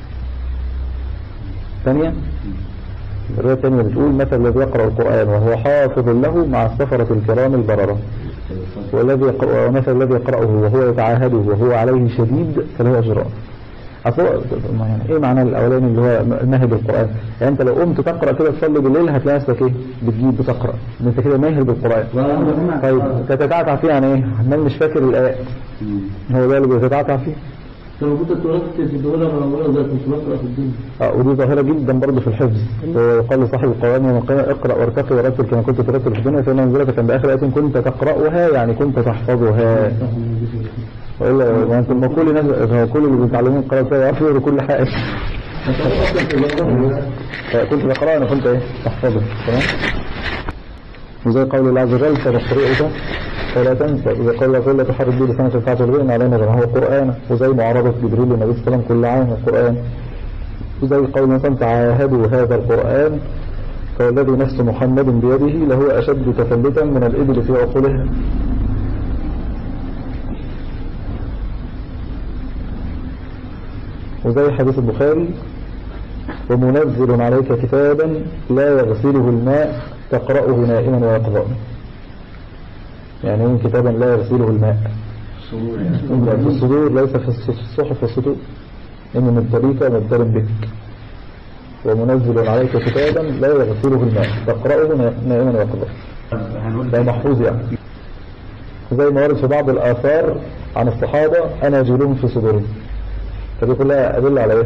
ثانية الرواية الثانية بتقول مثل الذي يقرأ القرآن وهو حافظ له مع السفرة الكرام البررة والذي يقرأ ومثل الذي يقرأه وهو يتعاهده وهو عليه شديد فله أجران أصل ما يعني ايه معنى الاولاني اللي هو ماهر بالقرآن يعني انت لو قمت تقرأ كده تصلي بالليل هتلاقي نفسك ايه بتجيب بتقرأ انت كده ماهر بالقرآن طيب تتعتع فيه يعني ايه عمال مش فاكر الايات هو ده اللي بتتعتع فيه لو كنت تركت في الدولة رمضان زي كنت بقرأ في الدنيا اه ودي ظاهرة جدا برضه في الحفظ وقال لصاحب القرآن يوم القيامة اقرأ وارتقي ورتل كما كنت ترتل في الدنيا فإن منزلتك عند آخر آية كنت تقرأها يعني كنت تحفظها وإلا ما انتم ما كل الناس ما كل اللي بيتعلمون قراءة كده يعرفوا يقروا كل حاجة كنت بقرأ أنا كنت إيه تحفظه تمام وزي قول الله عز وجل سنقرئك فلا تنسى إذا قال الله لا تحرك به لسانك الفاتح الغين علينا كما هو قرآن وزي معارضة جبريل للنبي صلى الله عليه وسلم كل عام القرآن وزي قول مثلا تعاهدوا هذا القرآن فالذي نفس محمد بيده لهو أشد تفلتا من الإبل في عقولها وزي حديث البخاري ومنزل عليك كتابا لا يغسله الماء تقرأه نائما ويقظا يعني ايه كتابا لا يغسله الماء انت في الصدور ليس في الصحف والسطور إن من طريقة مبتل بك ومنزل عليك كتابا لا يغسله الماء تقرأه نائما ويقظا ده محفوظ يعني زي ما ورد في بعض الآثار عن الصحابة أنا جلوم في صدورهم فدي كلها أدلة على إيه؟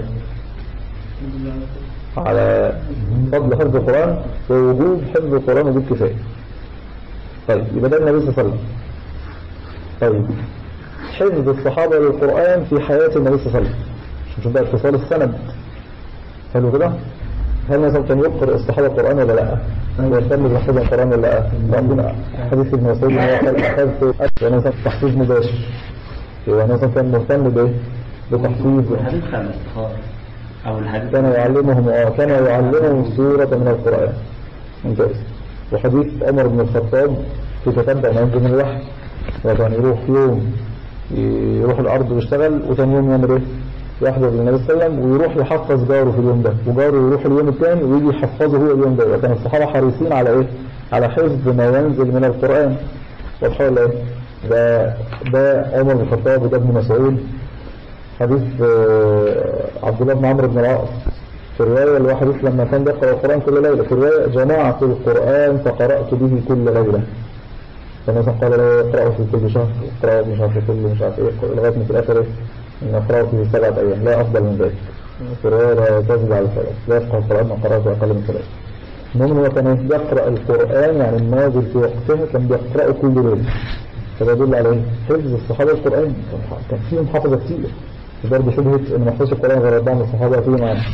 على فضل حفظ القرآن ووجوب حفظ القرآن وجود كفاية طيب يبقى ده النبي صلى الله عليه وسلم طيب حفظ الصحابة للقرآن في حياة النبي صلى الله عليه وسلم شوف بقى اتصال السند حلو كده هل مثلا كان يقرأ الصحابة القرآن ولا لا ويهتم بحفظ القرآن ولا لا عندنا حديث ابن مسعود ان هو قال اخذت يعني مثلا تحفيظ مباشر يعني مثلا كان مهتم بايه بتحفيظ الحديث خمس او الحديث كان يعلمهم اه كان يعلمهم سورة من القرآن ممتاز وحديث عمر بن الخطاب في تتبع ما ينزل من الوحي وكان يروح يوم يروح الأرض ويشتغل وثاني يوم يعمل ايه يحضر للنبي صلى الله عليه وسلم ويروح يحفظ جاره في اليوم ده وجاره يروح اليوم الثاني ويجي يحفظه هو اليوم ده وكان الصحابة حريصين على ايه على حفظ ما ينزل من القرآن واضحة ولا ايه ده ده عمر بن الخطاب وده ابن مسعود حديث عبد الله بن عمرو بن العاص في الرواية اللي هو حديث لما كان بيقرأ القرآن كل ليلة في الرواية جمعت القرآن فقرأت به كل ليلة فمثلا قال له اقرأه في كل شهر اقرأه مش عارف في كل مش عارف ايه لغاية ما في الآخر ايه ان اقرأه في سبعة أيام لا أفضل من ذلك في الرواية لا تزيد على ثلاث لا يفقه القرآن من قرأته أقل من ثلاث المهم هو كان يقرأ القرآن يعني النازل في وقتها كان بيقرأه كل ليلة فده يدل على ايه؟ حفظ الصحابة القرآن كان فيهم حفظة كتير برضه شبهة ان محفوظ القرآن غير بعض الصحابة فيه معنا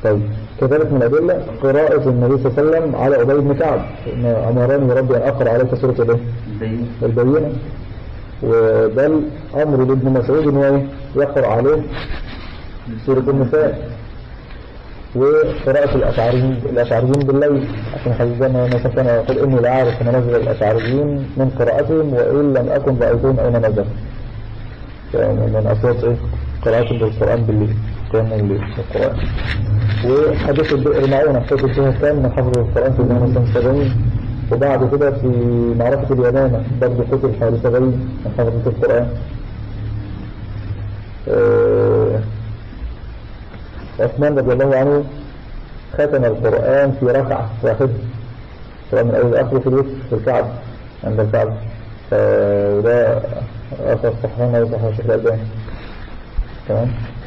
طيب كذلك من الأدلة قراءة النبي صلى الله عليه وسلم على أبي بن كعب إن أمرني ربي أن أقرأ عليك سورة الإيه؟ البين البينة وبل أمر لابن مسعود إن هو إيه؟ يقرأ عليه سورة النساء وقراءة الأشعريين الأشعريين بالليل عشان حديثنا مثلا كان يقول إني لا أعرف منازل الأشعريين من قراءتهم وإن لم أكن رأيتهم أين نزل يعني من أصوات إيه قراءة بالقرآن بالليل قيام الليل القرآن وحديث البئر معونة حديث فيها كان من حفظ القرآن في الزمن سنة 70 وبعد كده في معركة اليمامة برضه قتل حوالي 70 من حفظة القرآن آه، عثمان رضي الله عنه ختم القرآن في ركعة واحدة سواء من أول آخره في الوتر في الكعب عند الكعب ف- وده أثر صحيحنا وصحيح الشيخ الألباني تمام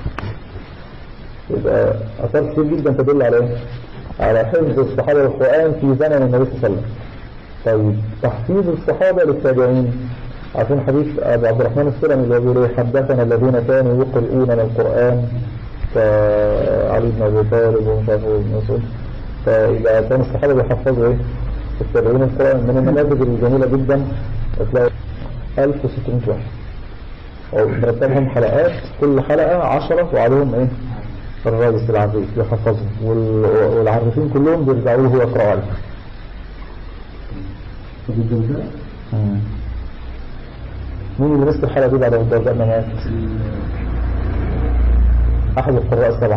يبقى أثار كتير جدا تدل على إيه؟ على حفظ الصحابة للقرآن في زمن النبي صلى الله عليه وسلم طيب تحفيظ الصحابة للتابعين عارفين حديث أبو عبد الرحمن السلمي اللي بيقول إيه حدثنا الذين كانوا يقرؤون القرآن كعلي بن أبي طالب ومش عارف إيه بن مسعود فيبقى كان الصحابة بيحفظوا إيه التابعين القرآن من النماذج الجميلة جدا تلاقي 1600 واحد أو مرتبهم حلقات كل حلقة عشرة وعليهم إيه الرئيس العريف يحفظهم وال- والعريفين كلهم بيرجعوا له هو يقرأ عليه طب الدرداء مين اللي مسك الحلقة دي بعد الدرجاء ما مات؟ أحد القراء السبعة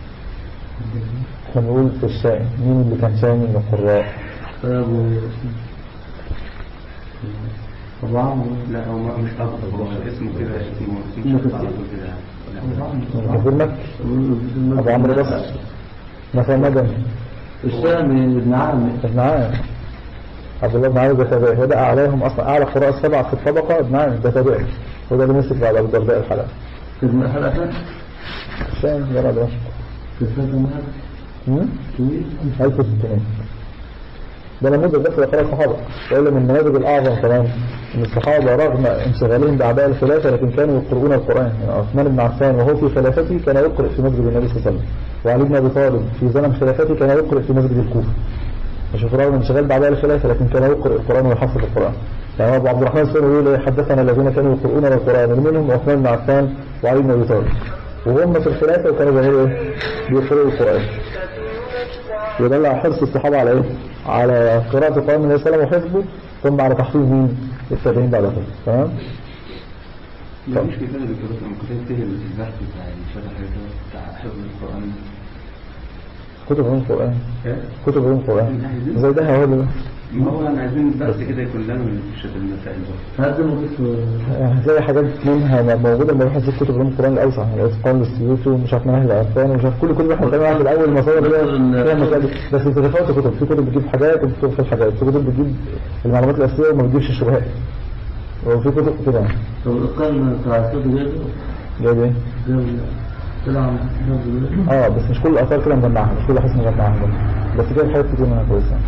احنا بنقول في الشام مين اللي كان شامي من القراء؟ أبو أبو عمرو لا هو ما- مش أفضل هو اسمه كده اسمه اسمه ابن شخص كثير. على طول كده لا. كثير مكي أبو عمرو بس مثلا مدني الشامي ابن عامر ابن عامر عبد الله بن عامر ده تابعي وده أعلاهم أصلا أعلى قراء السبعة في الطبقة ابن عامر ده تابعي وده اللي مسك بعد أبو الدرداء الحلقة ابن حلقة الشام جرى دمشق في الفترة مهد هم؟ طويل 1600 ده نموذج بس لقراء الصحابة وإلا من النماذج الأعظم كمان أن الصحابة رغم انشغالهم بأعباء الخلافة لكن كانوا يقرؤون القرآن يعني عثمان بن عفان وهو في خلافته كان يقرأ في مسجد النبي صلى الله عليه وسلم وعلي بن أبي طالب في زمن خلافته كان يقرأ في مسجد الكوفة فشوف رغم انشغال بأعباء الخلافة لكن كان يقرأ القرآن ويحفظ القرآن يعني أبو عبد الرحمن السوري يقول إيه، حدثنا الذين كانوا يقرؤون القرآن ومنهم عثمان بن عفان وعلي بن أبي طالب وهم في الخلافة وكانوا بيعملوا إيه؟ بيقرأوا القرآن يدل على حرص الصحابة على ايه؟ على قراءة القرآن النبي صلى الله عليه وسلم وحفظه ثم على تحفيظ مين؟ التابعين بعد كده تمام؟ لا مش كده اللي كنت لما كنت انتهي البحث بتاع الشرح ده بتاع حفظ القرآن كتب علوم القرآن إيه؟ كتب علوم القرآن زي ده هو ده ما هو انا عايزين بس كده يكون لنا من شد المسائل برضه هذا موجود يعني هتلاقي حاجات منها موجودة لما بحث في كتب علوم القرآن الأوسع يعني الإتقان للسيوطي ومش عارف مناهج العرفان ومش عارف كل كل واحد كان في الأول مصادر اللي هي فيها مسائل بس بتتفاوت الكتب في كتب بتجيب حاجات وكتب في الحاجات في كتب بتجيب المعلومات الأساسية وما بتجيبش الشبهات وفي كتب كده يعني. طب الإقام بتاع الصوت جايبه جايب ايه؟ جايب طلع من حفظ اه بس مش كل الاثار كده مجمعها مش كل حس مجمعها بس كده حاجات كتير منها كويسه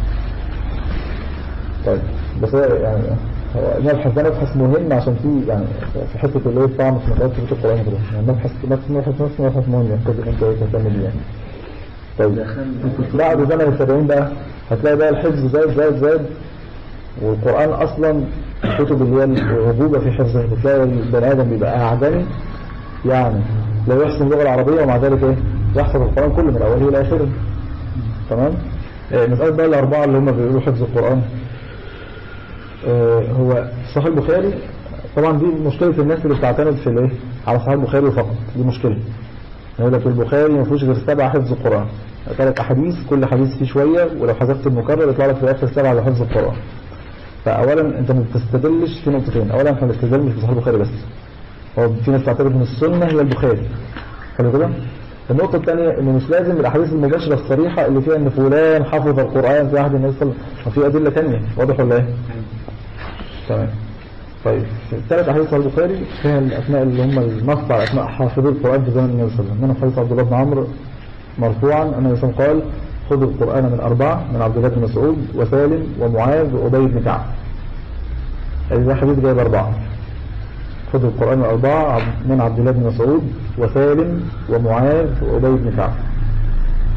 طيب بس هو يعني هو مبحث ده مبحث مهم عشان في يعني في حته اللي هي الطعن في مقالات كتب القران كده يعني مبحث مبحث مبحث نفسه مبحث مهم يعني كل انت تهتم بيه يعني طيب بعد زمن السبعين بقى هتلاقي بقى الحفظ زاد زاد زاد والقرآن أصلا الكتب اللي هي العجوبة في حفظه بتلاقي البني آدم بيبقى أعجمي يعني لا يحسن اللغة العربية ومع ذلك إيه يحفظ القرآن كله من أوله إلى آخره تمام آه، مسألة بقى الأربعة اللي هم بيقولوا حفظ القرآن آه، هو صحيح البخاري طبعا دي مشكلة الناس اللي بتعتمد في الايه على صحيح البخاري فقط دي مشكلة يقول لك البخاري ما فيهوش غير سبع حفظ القرآن ثلاث أحاديث كل حديث فيه شوية ولو حذفت المكرر يطلع لك في الآخر سبعة على حفظ القرآن فأولا أنت ما بتستدلش في نقطتين أولا احنا بنستدل مش بصحيح البخاري بس هو في ناس تعتبر ان السنة هي البخاري حلو كده النقطة الثانية ان مش لازم الاحاديث المباشرة الصريحة اللي فيها ان فلان حفظ القرآن في عهد النبي صلى الله عليه وسلم وفي أدلة ثانية واضح ولا ايه؟ تمام طيب الثلاث احاديث صحيح البخاري فيها الاسماء اللي هم النص على اسماء حافظي القرآن في زمن النبي صلى الله عليه وسلم منهم حديث عبد الله بن عمرو مرفوعا ان النبي صلى الله عليه وسلم قال خذوا القرآن من أربعة من عبد الله بن مسعود وسالم ومعاذ وأبي بن كعب هذا حديث جايب أربعة خذوا القرآن الأربعة من عبد الله بن مسعود وسالم ومعاذ وأبي بن كعب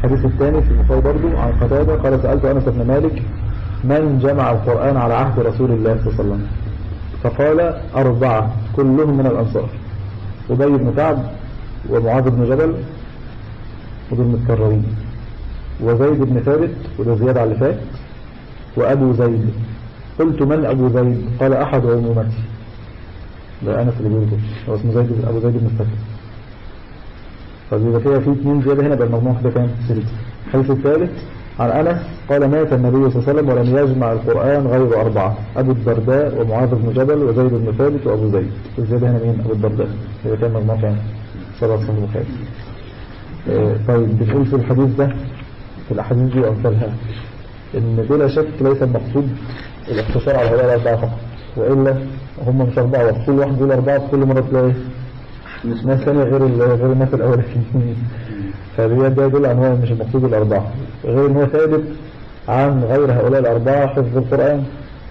الحديث الثاني في البخاري برضه عن قتادة قال سألت أنس بن مالك من جمع القرآن على عهد رسول الله صلى الله عليه وسلم فقال أربعة كلهم من الأنصار أبي بن كعب ومعاذ بن جبل ودول متكررين وزيد بن ثابت وده زيادة على اللي فات وأبو زيد قلت من أبو زيد قال أحد عمومتي ده أنس اللي بيقول كده هو اسمه زيد بن- أبو زيد بن ثابت طب يبقى فيها في اثنين زيادة هنا بقى المجموع كده كام؟ ستة الحديث الثالث عن أنس قال مات النبي صلى الله عليه وسلم ولم يجمع القرآن غير أربعة أبو الدرداء ومعاذ بن جبل وزيد بن ثابت وأبو زيد الزيادة هنا مين؟ أبو الدرداء يبقى كان مجموع كام؟ سبعة صحيح البخاري آه، طيب بنقول في الحديث ده في الأحاديث دي وأمثالها إن بلا شك ليس المقصود الاقتصار على هؤلاء الأربعة فقط وإلا هم مش أربعة وكل واحد يقول أربعة في كل مرة تلاقي ناس ثانية غير ال- غير الناس الأولانيين فده ده دول أنواع مش المقصود الأربعة غير إن هو ثابت عن غير هؤلاء الأربعة حفظ القرآن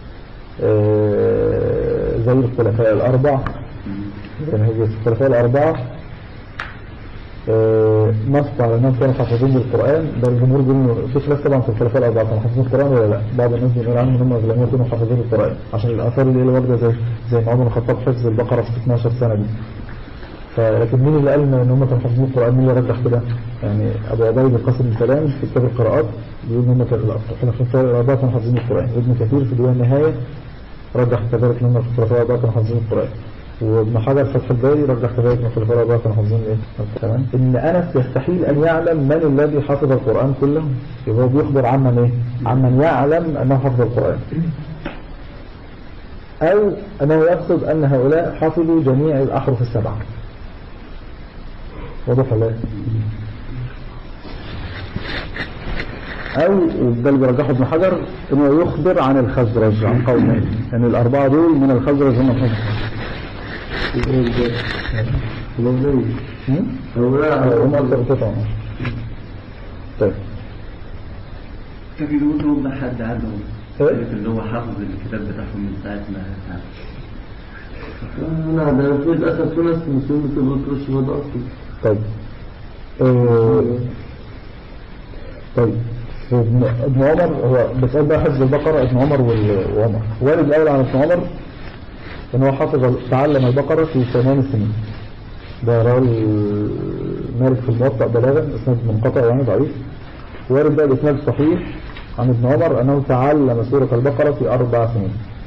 آه، زي الخلفاء الأربعة يعني هو الخلفاء الأربعة آه، نص على أنهم كانوا حافظين للقرآن ده الجمهور بيقول إنه في خلاف طبعا في الخلفاء الأربعة كانوا حافظين القرآن ولا لا بعض الناس بيقول عنهم إن هم لم يكونوا حافظين القرآن عشان الآثار اللي هي واردة زي زي ما عمر بن الخطاب حفظ البقرة في 12 سنة دي فلكن مين اللي قال ان هم كانوا حافظين القرآن مين اللي رجح كده يعني ابو عبيد القاسم بن سلام في كتاب القراءات بيقول ان هم كانوا الخلفاء الاربعه كانوا حافظين القرآن ابن كثير في ديوان النهايه رجح كذلك ان هم الخلفاء الاربعه كانوا حافظين القرآن وابن حجر فتح الباري رجح كذلك ان الخلفاء الاربعه كانوا حافظين ايه تمام ان انس يستحيل ان يعلم من الذي حفظ القرآن كله يبقى هو بيخبر عمن ايه عمن يعلم انه حفظ القرآن أو أنه يقصد أن هؤلاء حفظوا جميع الأحرف السبعة واضح ولا إيه؟ أو ده اللي بيرجحه ابن حجر أنه يخبر عن الخزرج عن قومه أن الأربعة دول من الخزرج هم الخزرج هم؟ هؤلاء هم أكثر قطعة طيب كان يقول لهم ده حد عنهم إيه؟ اللي هو حافظ الكتاب بتاعهم من ساعة ما لا ده في للأسف في ناس مسلمين بتبقى الشهود أصلا طيب آه، طيب في ابن ابن عمر هو بسأل بقى حفظ البقرة ابن عمر وال- وعمر وارد الأول عن ابن عمر ان هو حفظ تعلم البقرة في ثمان سنين ده راوي مالك في الموطأ بلاغا اسناد منقطع يعني ضعيف وارد بقى الاسناد الصحيح عن ابن عمر انه تعلم سورة البقرة في اربع سنين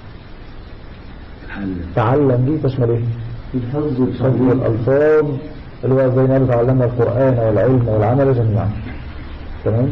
حل تعلم دي تشمل ايه؟ الحفظ حفظ والتعليم الألفاظ اللي هو زي ما تعلمنا القرآن والعلم والعمل جميعا تمام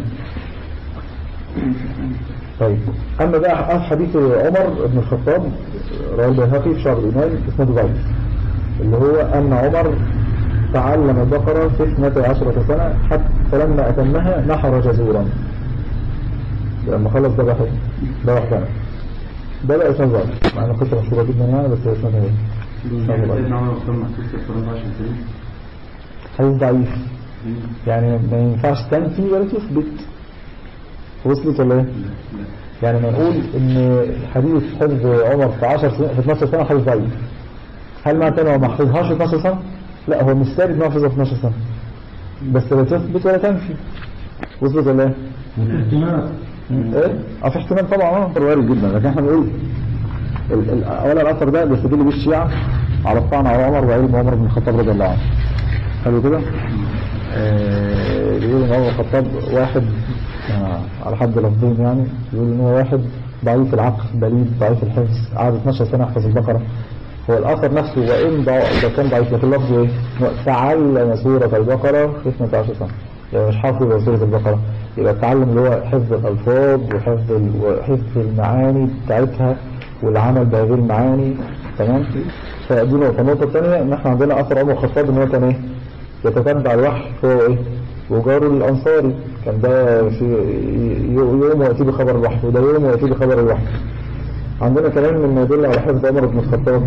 طيب أما بقى حديث عمر بن الخطاب رواه البيهقي في شعب الإيمان اسمه ضعيف اللي هو أن عمر تعلم البقرة في 12 سنة حتى لما أتمها نحر جزورا لما خلص ذبح ذبح سنة ده بقى اسمه ضعيف مع انه قصة مشهورة جدا يعني بس هي اسمها ايه؟ اسمها ضعيف. سيدنا عمر كان محسوس في 14 سنة حديث ضعيف يعني ما ينفعش تنفي ولا تثبت وصلت ولا ايه؟ يعني ما نقول ان حديث حفظ عمر في 10 سنة في 12 سنة حديث ضعيف هل معنى كده هو ما حفظهاش في 12 سنة؟ لا هو مش ثابت انه حفظها في 12 سنة بس لا تثبت ولا تنفي وصلت ولا ايه؟ ايه؟ اه في احتمال طبعا اه وارد جدا لكن احنا بنقول ال- ال- اولا الاثر ده بيستدل بيه الشيعة على الطعن على عمر وعلم عمر بن الخطاب رضي الله عنه حلو كده؟ آه، بيقول ان عمر بن الخطاب واحد آه، على حد لفظين يعني بيقول ان هو واحد ضعيف العقل بليد ضعيف الحفظ قعد 12 سنة يحفظ البقرة هو الآخر نفسه وإن ضع- ده كان ضعيف لكن لفظه إيه؟ إنه تعلم سورة البقرة في 12 سنة يعني مش حافظ سورة البقرة يبقى التعلم اللي هو حفظ الألفاظ وحفظ ال- وحفظ المعاني بتاعتها والعمل بهذه المعاني تمام فدي نقطة النقطة الثانية إن إحنا عندنا أثر عمر الخطاب إن هو كان إيه؟ يتتبع الوحي هو إيه؟ وجاره الأنصاري كان ده في ي- يوم ويأتي بخبر الوحي وده يوم ويأتي بخبر الوحي عندنا كلام مما يدل على حفظ عمر بن الخطاب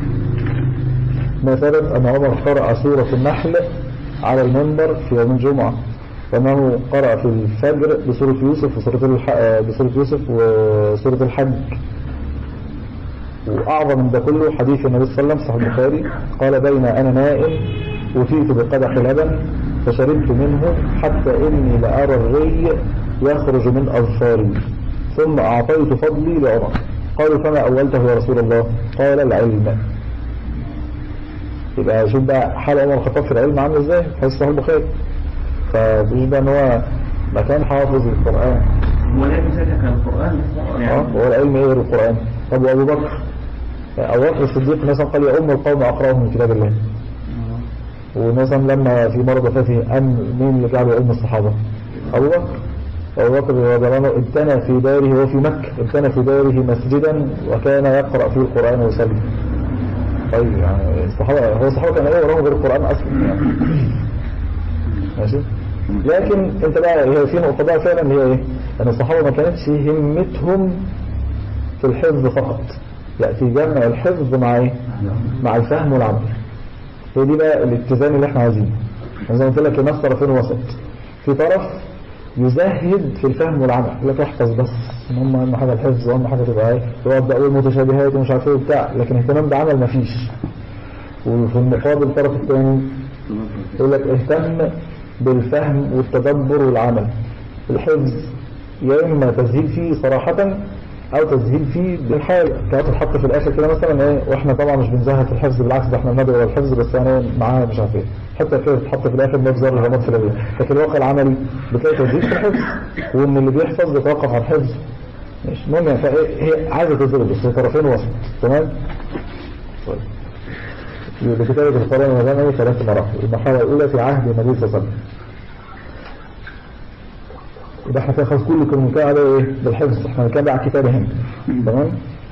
ما ثبت أن عمر قرأ سورة النحل على المنبر في يوم الجمعة وأنه قرأ في الفجر بسورة يوسف وسورة الح... بسورة يوسف وسورة الحج وأعظم من ده كله حديث النبي صلى الله عليه وسلم صحيح البخاري قال بين أنا نائم أتيت بقدح لبن فشربت منه حتى إني لأرى الري يخرج من أظفاري ثم أعطيت فضلي لعمر قالوا فما أولته يا رسول الله قال العلم يبقى شوف بقى حال عمر الخطاب في العلم عامل ازاي حديث صحيح البخاري فبيش بقى ان هو مكان حافظ القرآن هو لا يسألك عن القرآن اه يعني هو العلم ايه غير القرآن طب وابو بكر ابو بكر الصديق مثلا قال يا ام القوم اقراهم من كتاب الله ومثلا لما في مرض وفاته أم مين اللي جعله علم الصحابة أبو بكر أبو بكر رضي الله عنه ابتنى في داره وهو في مكة ابتنى في داره مسجدا وكان يقرأ فيه القرآن ويصلي طيب يعني الصحابة هو الصحابة كان ايه وراهم غير القرآن أصلا يعني ماشي لكن انت بقى هي في نقطة بقى فعلا هي ايه ان الصحابة ما كانتش همتهم في الحفظ فقط يأتي جمع الحفظ مع ايه مع الفهم والعمل هي دي بقى الاتزان اللي احنا عايزينه زي ما قلت لك الناس طرفين وسط في طرف يزهد في الفهم والعمل يقول لك احفظ بس هم اهم حاجه الحفظ واهم حاجه تبقى ايه يقعد بقى يقول متشابهات ومش عارف ايه وبتاع لكن اهتمام بعمل مفيش وفي المقابل الطرف الثاني يقول لك اهتم بالفهم والتدبر والعمل الحفظ يا اما تسهيل فيه صراحة او تسهيل فيه بالحال كانت تتحط في الاخر كده مثلا ايه واحنا طبعا مش بنزهد في الحفظ بالعكس ده احنا بندعو الحفظ بس انا معاها مش عارف ايه حتى كده تتحط في الاخر مبزر الرماد في الابيض لكن الواقع العملي بتلاقي تسهيل في الحفظ وان اللي بيحفظ بيتوقف على الحفظ مش المهم يعني فايه هي عايزه تضرب بس طرفين وسط تمام طيب بكتابة القرآن والغنى ثلاث مراحل المرحلة الأولى في عهد النبي صلى الله عليه وسلم يبقى احنا كده خلاص كل كلمة على ايه بالحفظ احنا بنتكلم بقى على الكتابة هنا تمام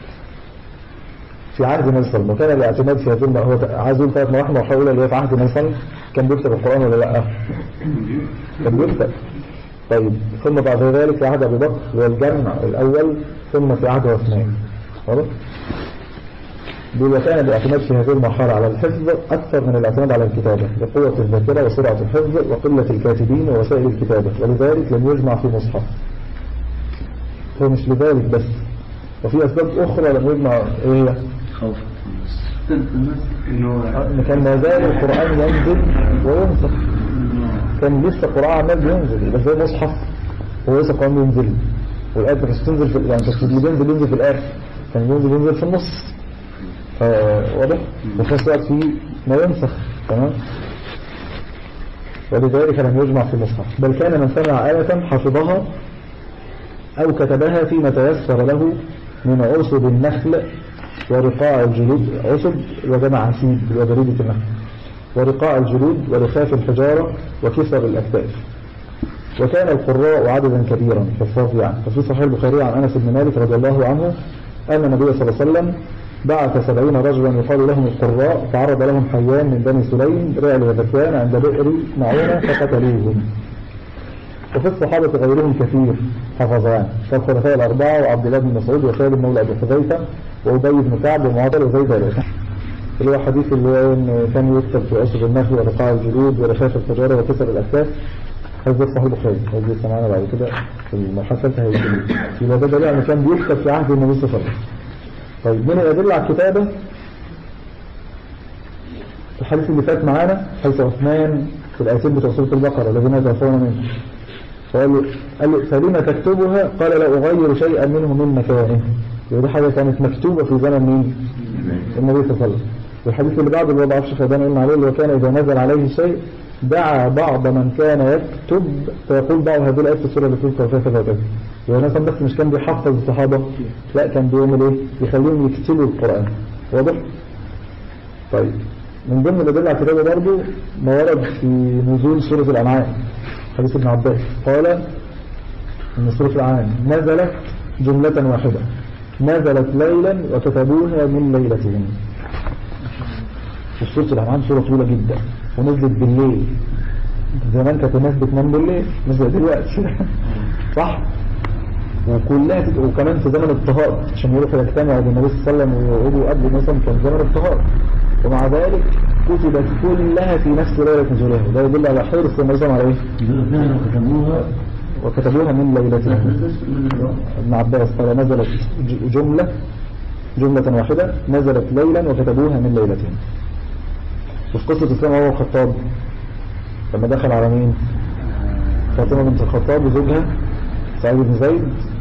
في عهد النبي صلى الله عليه وسلم وكان الاعتماد في هذه هو عايز يقول ثلاث مراحل المرحلة الأولى اللي هي في عهد النبي صلى الله عليه وسلم كان بيكتب القرآن ولا لا؟ كان بيكتب طيب ثم بعد ذلك في عهد أبي بكر والجمع الأول ثم في عهد عثمان خلاص وكان الاعتماد في هذه المرحلة على الحفظ أكثر من الاعتماد على الكتابة لقوة الذاكرة وسرعة الحفظ وقلة الكاتبين ووسائل الكتابة ولذلك لم يجمع في مصحف هو مش لذلك بس وفي أسباب أخرى لم يجمع إيه هي؟ خوف إن كان ما زال القرآن ينزل وينسخ كان لسه القرآن عمال بينزل يبقى زي مصحف هو لسه القرآن بينزل والآية مش تنزل في يعني مش اللي بينزل ينزل في الآخر كان ينزل ينزل في النص آه، واضح وفي نفس الوقت في ما ينسخ تمام ولذلك لم يجمع في المصحف بل كان من سمع آية حفظها أو كتبها فيما تيسر له من عصب النخل ورقاع الجلود عصب وجمع عسيب وجريدة النخل ورقاع الجلود ورخاف الحجارة وكسر الأكتاف وكان القراء عددا كبيرا حفاظ يعني ففي صحيح البخاري عن أنس بن مالك رضي الله عنه أن النبي صلى الله عليه وسلم بعث سبعين رجلا يقال لهم القراء فعرض لهم حيان من بني سليم رعل وذكوان عند بئر معونة فقتلوهم وفي الصحابة غيرهم كثير حفظان كالخلفاء الأربعة وعبد الله بن مسعود وسالم مولى أبي حذيفة وأبي بن كعب ومعاذ وزي ذلك اللي هو حديث اللي هو إن كان يكتب في عصر النخل ورقاع الجلود ورشاش الحجارة وكسر الأكتاف هذا صحيح البخاري هذا لسه معانا بعد كده في المرحلة الثالثة هيجي يبقى ده دليل أنه كان بيكتب في عهد النبي صلى الله عليه وسلم طيب من يدل على الكتابة الحديث اللي فات معانا حديث عثمان في الآيتين بتوع سورة البقرة الذين يتوفون منه فقال له قال له فلما تكتبها قال لا أغير شيئا منه من مكانه ودي حاجة كانت مكتوبة في زمن مين النبي صلى الله عليه وسلم والحديث اللي بعده اللي هو ضعف شفادان قلنا عليه اللي هو كان إذا نزل عليه شيء دعا بعض من كان يكتب فيقول بعض هذه الآيات في السورة اللي تذكر فيها كذا وكذا يعني مثلا بس مش كان بيحفظ الصحابة لا كان بيعمل ايه يخليهم يكتبوا القرآن واضح طيب من ضمن اللي دل على الكتابة برضه ما ورد في نزول سورة الأنعام حديث ابن عباس قال ان سورة الأنعام نزلت جملة واحدة نزلت ليلا وكتبوها من ليلتهم وسورة الأنعام سورة طويلة جدا ونزلت بالليل زمان كانت الناس بتنام بالليل مش زي دلوقتي صح وكلها تت- وكمان في زمن اضطهاد عشان يروحوا يجتمعوا بالنبي صلى الله عليه وسلم ويقعدوا قبل مثلا كان زمن اضطهاد ومع ذلك كتبت كلها في نفس ليلة نزولها وده يدل على حرص النبي صلى الله عليه وسلم وكتبوها وكتبوها من ليلتها ابن عباس قال نزلت ج- جملة جملة واحدة نزلت ليلا وكتبوها من ليلتين وفي قصة إسلام عمر الخطاب لما دخل على مين فاطمة بنت الخطاب وزوجها سعيد بن زيد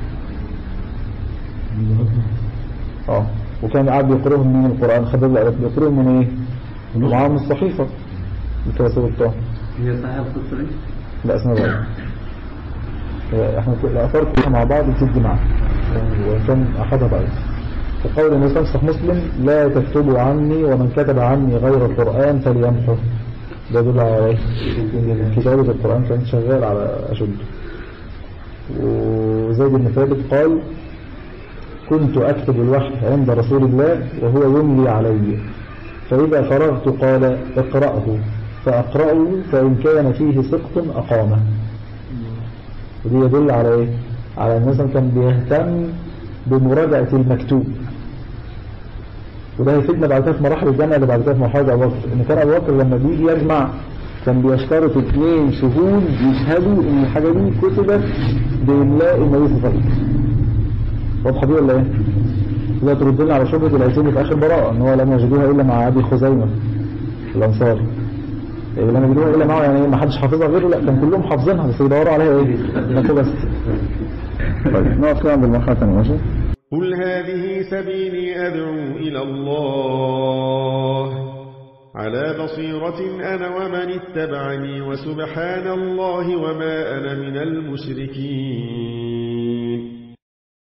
اه وكان قاعد بيقرأهم من القرآن خد بالك بيقرأهم من ايه معاهم الصحيفة الكراسي بتاعه هي صحيحة القصة دي؟ لا اسمها بقى احنا كل الآثار كلها مع بعض بتدي معا وكان أحدها ضعيف وقول النبي صلى الله عليه وسلم مسلم لا تكتبوا عني ومن كتب عني غير القرآن فليمحه ده يدل على ايه؟ إن كتابة القرآن كان شغال على أشده وزيد بن ثابت قال كنت أكتب الوحي عند رسول الله وهو يملي علي فإذا فرغت قال اقرأه فأقرأه فإن كان فيه سقط أقامه ودي يدل على إيه؟ على أن مثلا كان بيهتم بمراجعة المكتوب وده هيفيدنا بعد كده في مراحل الجامعة اللي بعد كده في مرحلة أبو بكر إن كان أبو بكر لما بيجي يجمع كان بيشترط اثنين شهود يشهدوا إن الحاجة دي كتبت بإملاء النبي صلى الله عليه وسلم واضحة دي ولا إيه؟ إذا ترد لنا على شبهة العيسين في آخر براءة إن هو لم يجدوها إلا مع أبي خزيمة الأنصاري إيه لما يجدوها إلا معه يعني ما حدش حافظها غيره لا كان كلهم حافظينها بس يدوروا عليها إيه؟ مكتوبة بس طيب نقف كده عند المرحلة الثانية ماشي؟ قل هذه سبيلي أدعو إلى الله على بصيرة أنا ومن اتبعني وسبحان الله وما أنا من المشركين